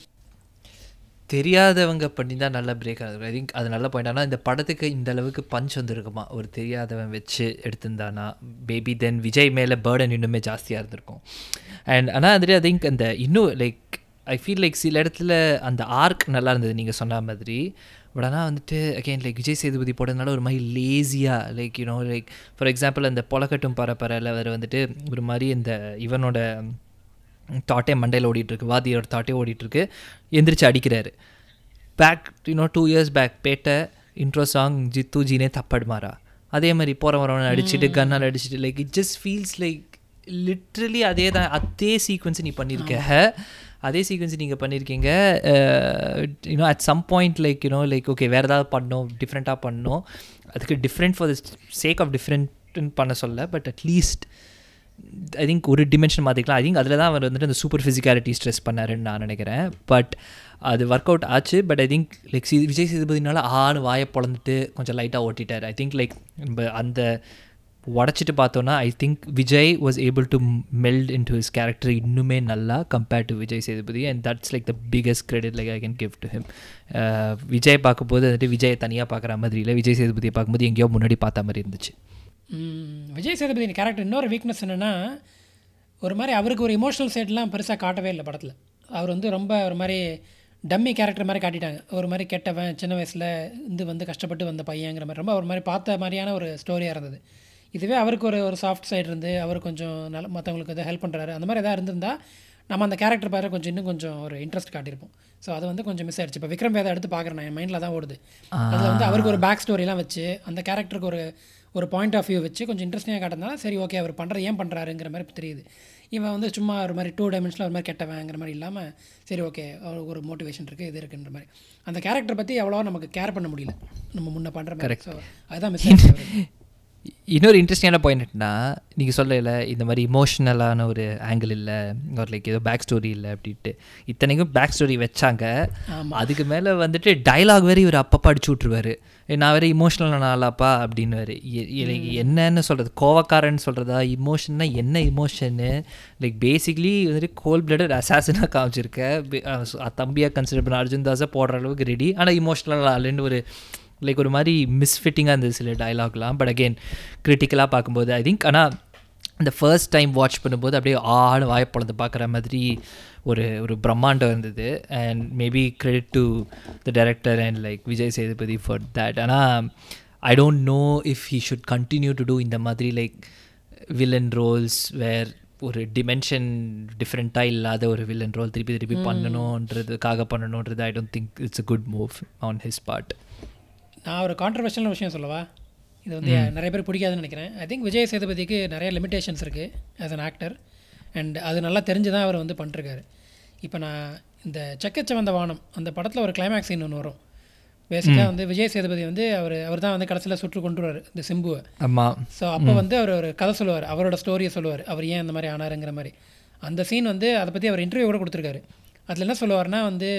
Speaker 1: தெரியாதவங்க பண்ணி தான் நல்ல பிரேக் ஆகுது ஐ திங்க் அது நல்ல பாயிண்ட் ஆனால் இந்த படத்துக்கு இந்த அளவுக்கு பஞ்ச் வந்துருக்குமா ஒரு தெரியாதவன் வச்சு எடுத்திருந்தானா பேபி தென் விஜய் மேலே பேர்டன் இன்னுமே ஜாஸ்தியாக இருந்திருக்கும் அண்ட் ஆனால் வந்துட்டு ஐ திங்க் அந்த இன்னும் லைக் ஐ ஃபீல் லைக் சில இடத்துல அந்த ஆர்க் நல்லா இருந்தது நீங்கள் சொன்ன மாதிரி பட் ஆனால் வந்துட்டு அகெயின் லைக் விஜய் சேதுபதி போட்டதுனால ஒரு மாதிரி லேசியாக like you know like for example அந்த பொலக்கட்டும் பரப்பரில் அவர் வந்துட்டு ஒரு மாதிரி இந்த இவனோட தாட்டே மண்டையில் ஓடிட்டுருக்கு வாதியோட தாட்டே ஓடிட்டுருக்கு எந்திரிச்சு அடிக்கிறாரு back you know two years back Petta intro song ஜித்து ஜீனே தப்படு மாறா அதே மாதிரி போகிற வரவனை அடிச்சுட்டு கன்னால் அடிச்சுட்டு like it just feels like literally அதே தான் அதே சீக்வன்ஸ் நீ பண்ணியிருக்க அதே சீக்வன்ஸ் நீங்கள் பண்ணியிருக்கீங்க you know at some point like you know like okay வேறு ஏதாவது பண்ணோம் டிஃப்ரெண்ட்டாக பண்ணோம் அதுக்கு different for the sake of டிஃப்ரெண்ட்னு பண்ண சொல்ல பட் அட்லீஸ்ட் ஐ திங்க் ஒரு டிமென்ஷன் மாற்றிக்கலாம் ஐ திங்க் அதில் தான் அவர் வந்துட்டு அந்த சூப்பர் ஃபிசிக்காலிட்டி ஸ்ட்ரெஸ் பண்ணாருன்னு நான் நினைக்கிறேன் பட் அது ஒர்க் அவுட் ஆச்சு பட் ஐ திங்க் லைக் சி விஜய் சேதுபதினால ஆணு வாயை பொழந்துட்டு கொஞ்சம் லைட்டாக ஓட்டிட்டார் ஐ திங்க் லைக் நம்ம அந்த உடச்சிட்டு பார்த்தோன்னா I think Vijay was able to melt into his character இன்னுமே நல்லா compared to Vijay Sethupathi and that's like the biggest credit like I can give to him Vijay பார்க்கும்போது வந்துட்டு விஜய் தனியாக பார்க்குற மாதிரி இல்லை விஜய் சேதுபதியை பார்க்கும்போது எங்கேயோ முன்னாடி பார்த்த மாதிரி இருந்துச்சு
Speaker 2: விஜய் சேதுபதி கேரக்டர் இன்னொரு வீக்னஸ் என்னென்னா ஒரு மாதிரி அவருக்கு ஒரு இமோஷனல் சைட்லாம் பெருசாக காட்டவே இல்லை படத்தில் அவர் வந்து ரொம்ப ஒரு மாதிரி டம்மி கேரக்டர் மாதிரி காட்டிட்டாங்க ஒரு மாதிரி கெட்டவன் சின்ன வயசில் இருந்து வந்து கஷ்டப்பட்டு வந்த பையங்கிற மாதிரி ரொம்ப ஒரு மாதிரி பார்த்த மாதிரியான ஒரு ஸ்டோரியாக இருந்தது இதுவே அவருக்கு ஒரு ஒரு சாஃப்ட் சைடு இருந்து அவர் கொஞ்சம் நல்ல மற்றவங்களுக்கு எதாவது ஹெல்ப் பண்ணுறாரு அந்த மாதிரி எதாவது இருந்திருந்தா நம்ம அந்த கேரக்டர் பாரு கொஞ்சம் இன்னும் கொஞ்சம் ஒரு இன்ட்ரெஸ்ட் காட்டியிருப்போம் ஸோ அது வந்து கொஞ்சம் மிஸ் ஆயிடுச்சு இப்போ விக்ரம் வேதா எடுத்து பார்க்குறேன் நான் என் மைண்டில் தான் ஓடுது அதில் வந்து அவருக்கு ஒரு பேக் ஸ்டோரிலாம் வச்சு அந்த கேரக்டருக்கு ஒரு ஒரு பாயிண்ட் ஆஃப் வியூ வச்சு கொஞ்சம் இன்ட்ரெஸ்டிங்காக காட்டினால சரி ஓகே அவர் பண்ணுறது ஏன் பண்ணுறாருங்கிற மாதிரி தெரியுது இவன் வந்து சும்மா ஒரு மாதிரி டூ டைமென்ஷனில் ஒரு மாதிரி கெட்டவங்கிற மாதிரி இல்லாமல் சரி ஓகே அவருக்கு ஒரு மோட்டிவேஷன் இருக்குது இது இருக்குன்ற மாதிரி அந்த கேரக்டர் பற்றி அவ்வளோவா நமக்கு கேர் பண்ண முடியல நம்ம முன்ன பண்ணுற மாதிரி ஸோ அதுதான் மிஸ் ஆயிடுச்சு
Speaker 1: இன்னொரு இன்ட்ரெஸ்டிங்கான பாயிண்ட் என்னன்னா நீங்கள் சொல்லல இந்த மாதிரி இமோஷ்னலான ஒரு ஆங்கிள் இல்லை ஒரு லைக் ஏதோ பேக் ஸ்டோரி இல்லை அப்படின்ட்டு இத்தனைக்கும் பேக் ஸ்டோரி வச்சாங்க அதுக்கு மேலே வந்துட்டு டைலாக் வேறு இவர் அப்பப்போ அடிச்சு விட்ருவாரு நான் வேறு இமோஷ்னலான ஆளாப்பா அப்படின்னு வேறு என்னன்னு சொல்கிறது கோவக்காரன்னு சொல்கிறதா இமோஷன்னா என்ன இமோஷனு லைக் பேசிக்லி வந்துட்டு கோல் பிளடட் அசாசனாக காமிச்சிருக்க தம்பியாக கன்சிடர் பண்ண அர்ஜுன் தாஸை போடுற அளவுக்கு ரெடி ஆனால் இமோஷ்னல் ஆளுன்னு ஒரு லைக் ஒரு மாதிரி மிஸ்ஃபிட்டிங்காக இருந்தது சில டைலாக்லாம் பட் அகெயின் கிரிட்டிக்கலாக பார்க்கும்போது ஐ திங்க் ஆனால் இந்த ஃபர்ஸ்ட் டைம் வாட்ச் பண்ணும்போது அப்படியே ஆடு வாய்ப்பழந்து பார்க்குற மாதிரி ஒரு ஒரு பிரம்மாண்டம் இருந்தது and maybe credit to the director and like Vijay Sethupathi for that ஆனால் I don't know if he should continue to do இந்த மாதிரி லைக் வில்லன் ரோல்ஸ் வேர் ஒரு டிமென்ஷன் டிஃப்ரெண்ட்டாக இல்லாத ஒரு வில்லன் ரோல் திருப்பி திருப்பி பண்ணணுன்றதுக்காக பண்ணணுன்றது I don't think it's a good move on his part
Speaker 2: நான் ஒரு கான்ட்ரவர்ஷியலான விஷயம் சொல்லவா இது வந்து நிறைய பேர் பிடிக்காதுன்னு நினைக்கிறேன் ஐ திங்க் விஜய் சேதுபதிக்கு நிறைய லிமிடேஷன்ஸ் இருக்குது ஆஸ் அன் ஆக்டர் அண்ட் அது நல்லா தெரிஞ்சு தான் அவர் வந்து பண்ணிருக்காரு இப்போ நான் இந்த செக்கச்சவந்த வானம் அந்த படத்தில் ஒரு கிளைமேக்ஸ் சீன் ஒன்று வரும் பேசிக்காக வந்து விஜய் சேதுபதி வந்து அவர் அவர் தான் வந்து கடைசியில் சுற்று கொண்டு வருவார் இந்த சிம்புவை
Speaker 1: ஆமாம்
Speaker 2: ஸோ அப்போ வந்து அவர் ஒரு கதை சொல்லுவார் அவரோட ஸ்டோரியை சொல்லுவார் அவர் ஏன் இந்த மாதிரி ஆனாருங்கிற மாதிரி அந்த சீன் வந்து அதை பற்றி அவர் இன்டர்வியூ கூட கொடுத்துருக்காரு அதில் என்ன சொல்லுவார்னா வந்து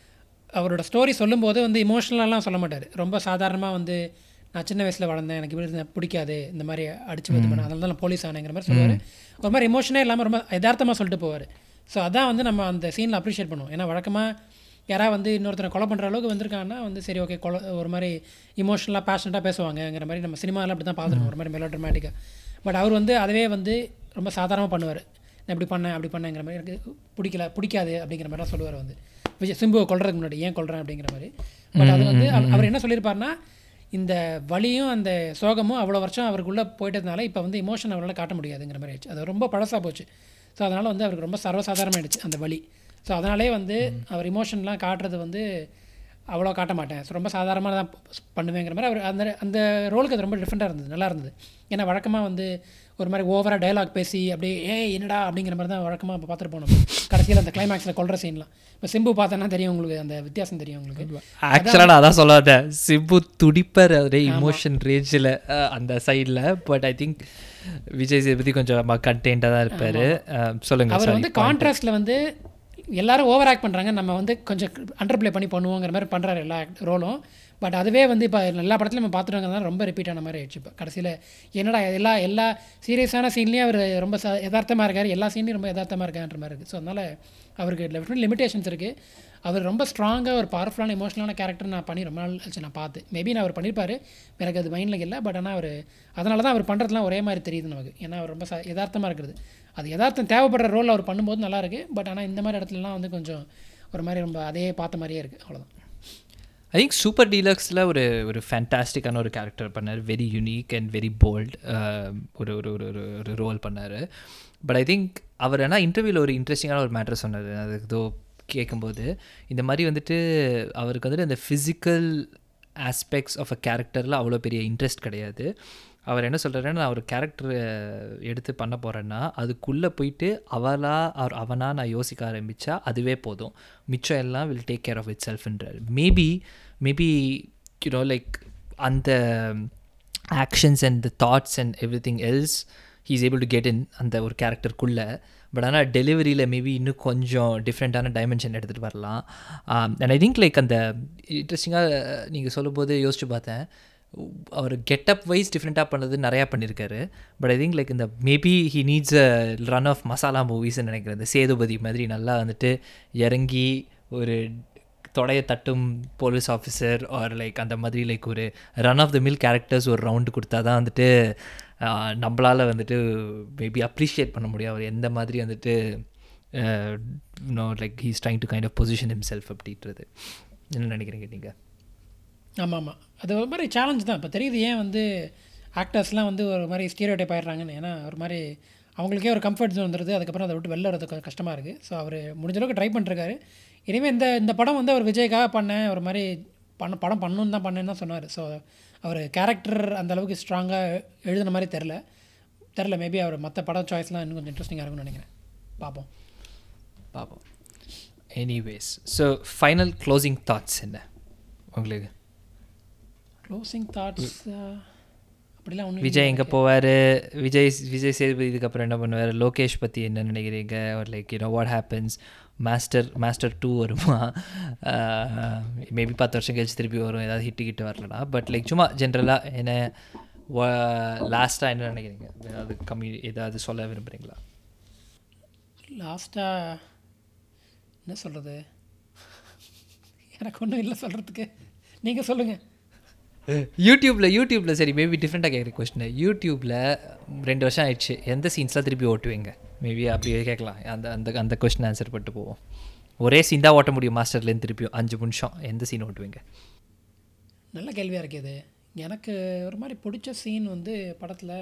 Speaker 2: அவரோட ஸ்டோரி சொல்லும்போது வந்து இமோஷ்னலாலாம் சொல்ல மாட்டார் ரொம்ப சாதாரணமாக வந்து நான் சின்ன வயசில் வளர்ந்தேன் எனக்கு இப்படி இருந்தா பிடிக்காது இந்த மாதிரி அடிச்சு இது பண்ண அதனால தான் நான் போலீஸ் ஆனேங்கிற மாதிரி சொல்லுவார் ஒரு மாதிரி இமோஷனே இல்லாமல் ரொம்ப யதார்த்தமாக சொல்லிட்டு போவார் ஸோ அதான் வந்து நம்ம அந்த சீனில் அப்ரிஷியேட் பண்ணுவோம் ஏன்னா வழக்கமாக யாராவது வந்து இன்னொருத்தரை கொலை பண்ணுற அளவுக்கு வந்திருக்காங்கன்னா வந்து சரி ஓகே கொலை ஒரு மாதிரி இமோஷனலாக பேஷனட்டாக பேசுவாங்கங்கிற மாதிரி நம்ம சினிமாவில் அப்படி தான் பார்த்துருக்கோம் ஒரு மாதிரி மெலோட்ரமேட்டிக்காக பட் அவர் வந்து அதுவே வந்து ரொம்ப சாதாரணமாக பண்ணுவார் நான் இப்படி பண்ணேன் அப்படி பண்ணேங்கிற மாதிரி எனக்கு பிடிக்கல பிடிக்காது அப்படிங்கிற மாதிரி தான் சொல்லுவார் வந்து விஜய் சிம்புவை கொல்றதுக்கு முன்னாடி ஏன் கொல்றேன் அப்படிங்கிற மாதிரி பட் அது வந்து அவ- அவர் என்ன சொல்லியிருப்பாருன்னா இந்த வலியும் அந்த சோகமும் அவ்வளோ வருஷம் அவருக்குள்ளே போயிட்டதுனால இப்போ வந்து இமோஷன் அவரால் காட்ட முடியாதுங்கிற மாதிரி ஆயிடுச்சு அது ரொம்ப பழசாக போச்சு ஸோ அதனால் வந்து அவருக்கு ரொம்ப சர்வசாதாரணமாயிடுச்சு அந்த வலி ஸோ அதனாலே வந்து அவர் இமோஷன்லாம் காட்டுறது வந்து அவ்வளோ காட்ட மாட்டேன் ஸோ ரொம்ப சாதாரணமாக தான் பண்ணுவேங்கிற மாதிரி அவர் அந்த அந்த ரோலுக்கு அது ரொம்ப டிஃப்ரெண்ட்டாக இருந்தது நல்லா இருந்தது ஏன்னா வழக்கமாக வந்து ஒரு மாதிரி ஓவராக டயலாக் பேசி அப்படியே ஏய் என்னடா அப்படிங்கிற மாதிரி தான் வழக்கமாக இப்போ பார்த்துட்டு போனோம் கடைசியில் அந்த கிளைமேக்ஸில் கொல்ற சீன்லாம் இப்போ சிம்பு பார்த்தோன்னா தெரியும் உங்களுக்கு அந்த வித்தியாசம் தெரியும் உங்களுக்கு
Speaker 1: ஆக்சுவலாக நான் அதான் சொல்ல வந்தேன் சிம்பு துடிப்பர் அதே இமோஷன் ரேஞ்சில் அந்த சைடில் but I think Vijay Sethupathi கொஞ்சம் கண்டென்ட்டாக தான் இருப்பார் சொல்லுங்கள்
Speaker 2: அவர் வந்து கான்ட்ராஸ்டில் வந்து எல்லாரும் ஓவர் ஆக்ட் பண்ணுறாங்க நம்ம வந்து கொஞ்சம் அண்டர் ப்ளே பண்ணி பண்ணுவோங்கிற மாதிரி பண்ணுறாரு எல்லா ரோலும் பட் அதுவே வந்து இப்போ எல்லா படத்துலையும் நம்ம பார்த்துட்டு ரொம்ப ரிப்பீட் ஆன மாதிரி ஆயிடுச்சு இப்போ கடைசியில் என்னடா எல்லா எல்லா சீரியஸான சீன்லேயும் அவர் ரொம்ப ச யதார்த்தமாக இருக்கார் எல்லா சீன்லையும் ரொம்ப யதார்த்தமாக இருக்கான்ற மாதிரி இருக்குது ஸோ அதனால் அவருக்கு டெஃபினட் லிமிடேஷன்ஸ் இருக்குது அவர் ரொம்ப ஸ்ட்ராங்காக ஒரு பவர்ஃபுல்லான எமோஷனலான கேரக்டர் நான் பண்ணி ரொம்ப நாள் ஆச்சு நான் பார்த்து மேபி நான் அவர் பண்ணியிருப்பாரு எனக்கு அது மைண்டில் இல்லை பட் ஆனால் அவர் அதனால தான் அவர் பண்ணுறதுலாம் ஒரே மாதிரி தெரியுது நமக்கு ஏன்னா அவர் ரொம்ப ச யதார்த்தமாக இருக்கிறது அது யதார்த்தம் தேவைப்படுற ரோல் அவர் பண்ணும்போது நல்லா இருக்கு பட் ஆனால் இந்த மாதிரி இடத்துலலாம் வந்து கொஞ்சம் ஒரு மாதிரி ரொம்ப அதே பார்த்த மாதிரியே இருக்குது அவ்வளோதான்
Speaker 1: ஐ திங்க் சூப்பர் டீலக்ஸில் ஒரு ஒரு ஃபேண்டாஸ்டிக்கான ஒரு கேரக்டர் பண்ணார் very unique and very bold ஒரு ஒரு ஒரு ஒரு ஒரு ரோல் பண்ணார் பட் ஐ திங்க் அவர் என்ன இன்டர்வியூவில் ஒரு இன்ட்ரெஸ்டிங்கான ஒரு மேட்ரு சொன்னார் அது ஏதோ கேட்கும்போது இந்த மாதிரி வந்துட்டு அவருக்கு வந்துட்டு அந்த ஃபிசிக்கல் ஆஸ்பெக்ட்ஸ் ஆஃப் அ கேரக்டரில் அவ்வளோ பெரிய இன்ட்ரெஸ்ட் கிடையாது அவர் என்ன சொல்கிறாருன்னா நான் ஒரு கேரக்டர் எடுத்து பண்ண போகிறேன்னா அதுக்குள்ளே போயிட்டு அவளா அவர் அவனா நான் யோசிக்க ஆரம்பித்தா அதுவே போதும் மிச்சம் எல்லாம் will take care of it செல்ஃப்ன்றார் மேபி மேபி யூனோ லைக் அந்த actions and the thoughts and everything else he is able to get in அந்த ஒரு கேரக்டருக்குள்ளே பட் ஆனால் டெலிவரியில் மேபி இன்னும் கொஞ்சம் டிஃப்ரெண்ட்டான டைமென்ஷன் எடுத்துகிட்டு வரலாம் அண்ட் ஐ திங்க் லைக் அந்த இன்ட்ரெஸ்டிங்காக நீங்கள் சொல்லும்போது யோசிச்சு பார்த்தேன் அவர் கெட்டப் வைஸ் டிஃப்ரெண்ட்டாக பண்ணது நிறையா பண்ணியிருக்காரு பட் ஐ திங்க் லைக் இந்த maybe he needs a run of masala மூவிஸ்ன்னு நினைக்கிறேன் இந்த சேதுபதி மாதிரி நல்லா வந்துட்டு இறங்கி ஒரு தொடைய தட்டும் போலீஸ் ஆஃபீஸர் ஆர் லைக் அந்த மாதிரி லைக் ஒரு run of the mill characters ஒரு ரவுண்டு கொடுத்தா தான் வந்துட்டு நம்மளால் வந்துட்டு மேபி அப்ரிஷியேட் பண்ண முடியும் அவர் எந்த மாதிரி வந்துட்டு no like he's trying to kind of position himself அப்படின்றது என்ன நினைக்கிறீங்க நீங்கள்
Speaker 2: ஆமாம் ஆமாம் அது ஒரு மாதிரி சேலஞ்ச் தான் இப்போ தெரியுது ஏன் வந்து ஆக்டர்ஸ்லாம் வந்து ஒரு மாதிரி ஸ்டீரியோ டைப் ஆயிடுறாங்கன்னு ஏன்னா ஒரு மாதிரி அவங்களுக்கே ஒரு கம்ஃபர்ட் ஜோன் வந்துடுது அதுக்கப்புறம் அதை விட்டு வெளில வரது கொஞ்சம் கஷ்டமாக இருக்குது ஸோ அவர் முடிஞ்ச அளவுக்கு ட்ரை பண்ணிருக்காரு இனிமேல் இந்த இந்த படம் வந்து அவர் விஜய்க்காக பண்ணேன் ஒரு மாதிரி பண்ண படம் பண்ணணுன்னு தான் பண்ணேன்னு தான் சொன்னார் ஸோ அவர் கேரக்டர் அந்த அளவுக்கு ஸ்ட்ராங்காக எழுதுன மாதிரி தெரில தெரில மேபி அவர் மற்ற படம் சாய்ஸ்லாம் இன்னும் கொஞ்சம் இன்ட்ரெஸ்டிங்காக இருக்கும்னு நினைக்கிறேன் பார்ப்போம்
Speaker 1: பார்ப்போம் anyways so final closing thoughts என்ன உங்களுக்கு
Speaker 2: க்ளோசிங் தாட்ஸ் அப்படிலாம் ஒன்றும்
Speaker 1: விஜய் எங்கே போவார் விஜய் விஜய் சேதுபதி இதுக்கப்புறம் என்ன பண்ணுவார் லோகேஷ் பற்றி என்ன நினைக்கிறீங்க ஒரு like you know what happens Master Master two வருமா மேபி பத்து வருஷம் கழிச்சு திருப்பி வரும் ஏதாவது ஹிட்டு கிட்ட வரலனா பட் லைக் சும்மா ஜென்ரலாக என்ன லாஸ்ட்டாக என்ன நினைக்கிறீங்க ஏதாவது கம்மி ஏதாவது சொல்ல விரும்புகிறீங்களா
Speaker 2: லாஸ்ட்டாக என்ன சொல்கிறது எனக்கு ஒன்றும் இல்லை சொல்கிறதுக்கு நீங்கள் சொல்லுங்கள்
Speaker 1: யூடியூப்பில் யூடியூப்பில் சரி மேபி டிஃப்ரெண்ட்டாக கேட்குற கொஸ்டின் யூடியூப்பில் ரெண்டு வருஷம் ஆயிடுச்சு எந்த சீன்ஸ்லாம் திருப்பி ஓட்டுவீங்க மேபி அப்படியே கேட்கலாம் அந்த அந்த அந்த கொஸ்டின் ஆன்சர் பண்ணிட்டு போவோம் ஒரே சீன் தான் ஓட்ட முடியும் மாஸ்டர்லேருந்து திருப்பியும் அஞ்சு நிமிஷம் எந்த சீன் ஓட்டுவீங்க
Speaker 2: நல்ல கேள்வியாக இருக்குது எனக்கு ஒரு மாதிரி பிடிச்ச சீன் வந்து படத்தில்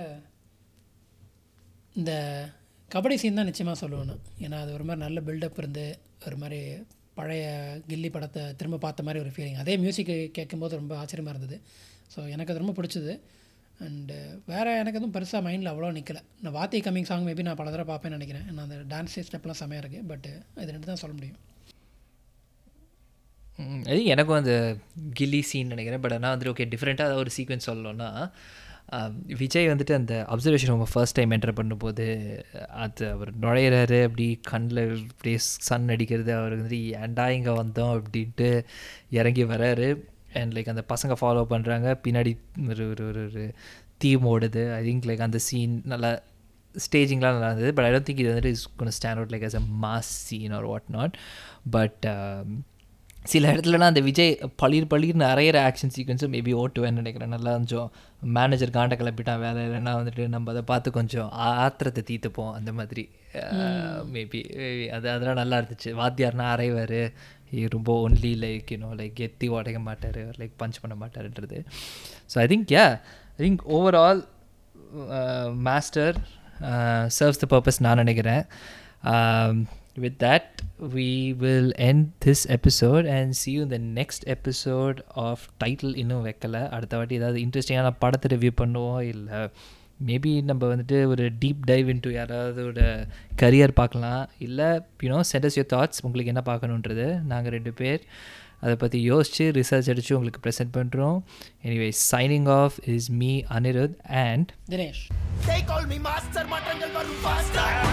Speaker 2: இந்த கபடி சீன் தான் நிச்சயமாக சொல்லுவேன் நான். ஏன்னா அது ஒரு மாதிரி நல்ல பில்டப் இருந்து ஒரு மாதிரி பழைய கில்லி படத்தை திரும்ப பார்த்த மாதிரி ஒரு ஃபீலிங் அதே மியூசிக் கேட்கும்போது ரொம்ப ஆச்சரியமாக இருந்தது ஸோ எனக்கு அது ரொம்ப பிடிச்சது அண்டு வேறு எனக்கு எதுவும் பெருசாக மைண்டில் அவ்வளோ நிற்கல நான் வாத்தி கம்மிங் சாங் மேபி நான் பல தடவை பார்ப்பேன்னு நினைக்கிறேன் நான் அந்த டான்ஸ் ஸ்டெப்லாம் செமையாக இருக்குது பட் இது ரெண்டு தான் சொல்ல முடியும்
Speaker 1: ம், அது எனக்கும் அந்த கில்லி சீன் நினைக்கிறேன் பட் ஆனால் வந்துட்டு ஓகே டிஃப்ரெண்ட்டாக ஒரு சீக்வன்ஸ் சொல்லணும்னா ஆம், விஜய் வந்துட்டு அந்த அப்சர்வேஷன் ரூமை ஃபர்ஸ்ட் டைம் என்டர் பண்ணும்போது அது அவர் நுழையிறாரு அப்படி கண்ணில் அப்படியே சன் அடிக்கிறது அவர் வந்துட்டு ஏன்டா இங்கே வந்தோம் அப்படின்ட்டு இறங்கி வராரு அண்ட் லைக் அந்த பசங்க ஃபாலோ பண்ணுறாங்க பின்னாடி ஒரு ஒரு ஒரு ஒரு தீம் ஓடுது ஐ திங்க் லைக் அந்த சீன் நல்லா ஸ்டேஜிங்லாம் நல்லா இருந்தது பட் ஐ டோன்ட் திங்க் இது வந்துட்டு இஸ் கொண்டு stand out like as a mass scene or what not but சில இடத்துலலாம் அந்த விஜய் பளிர் பளிர்னு அரையிற ஆக்ஷன் சீக்வன்ஸும் மேபி ஓட்டுவேன்னு நினைக்கிறேன் நல்லா கொஞ்சம் மேனேஜர் காண்ட கிளப்பிட்டான் வேலை இல்லைன்னா வந்துட்டு நம்ம அதை பார்த்து கொஞ்சம் ஆத்திரத்தை தீர்த்துப்போம் அந்த மாதிரி மேபி அது அதெல்லாம் நல்லா இருந்துச்சு வாத்தியார்னா அரைவார் ரொம்ப ஒன்லி லைக் யூனோ லைக் எத்தி உடைக்க மாட்டார் லைக் பஞ்ச் பண்ண மாட்டாருன்றது so I think yeah I think overall Master serves the purpose நான் நினைக்கிறேன் with that we will end this episode and see you in the next episode of title இன்னும் வைக்கல அடுத்த வாட்டி ஏதாவது இன்ட்ரெஸ்டிங்கான படத்தை ரிவ்யூ பண்ணுவோம் இல்லை மேபி நம்ம வந்துட்டு ஒரு டீப் டைவ் இன்ட்டு யாராவதோட கரியர் பார்க்கலாம் இல்லை யூனோ சென்டஸ் யூர் தாட்ஸ் உங்களுக்கு என்ன பார்க்கணுன்றது நாங்கள் ரெண்டு பேர் அதை பற்றி யோசித்து ரிசர்ச் அடித்து உங்களுக்கு ப்ரெசென்ட் பண்ணுறோம் anyway signing off is me Anirudh and
Speaker 2: Dinesh
Speaker 3: They call me master, மாற்றங்கள் வரும் faster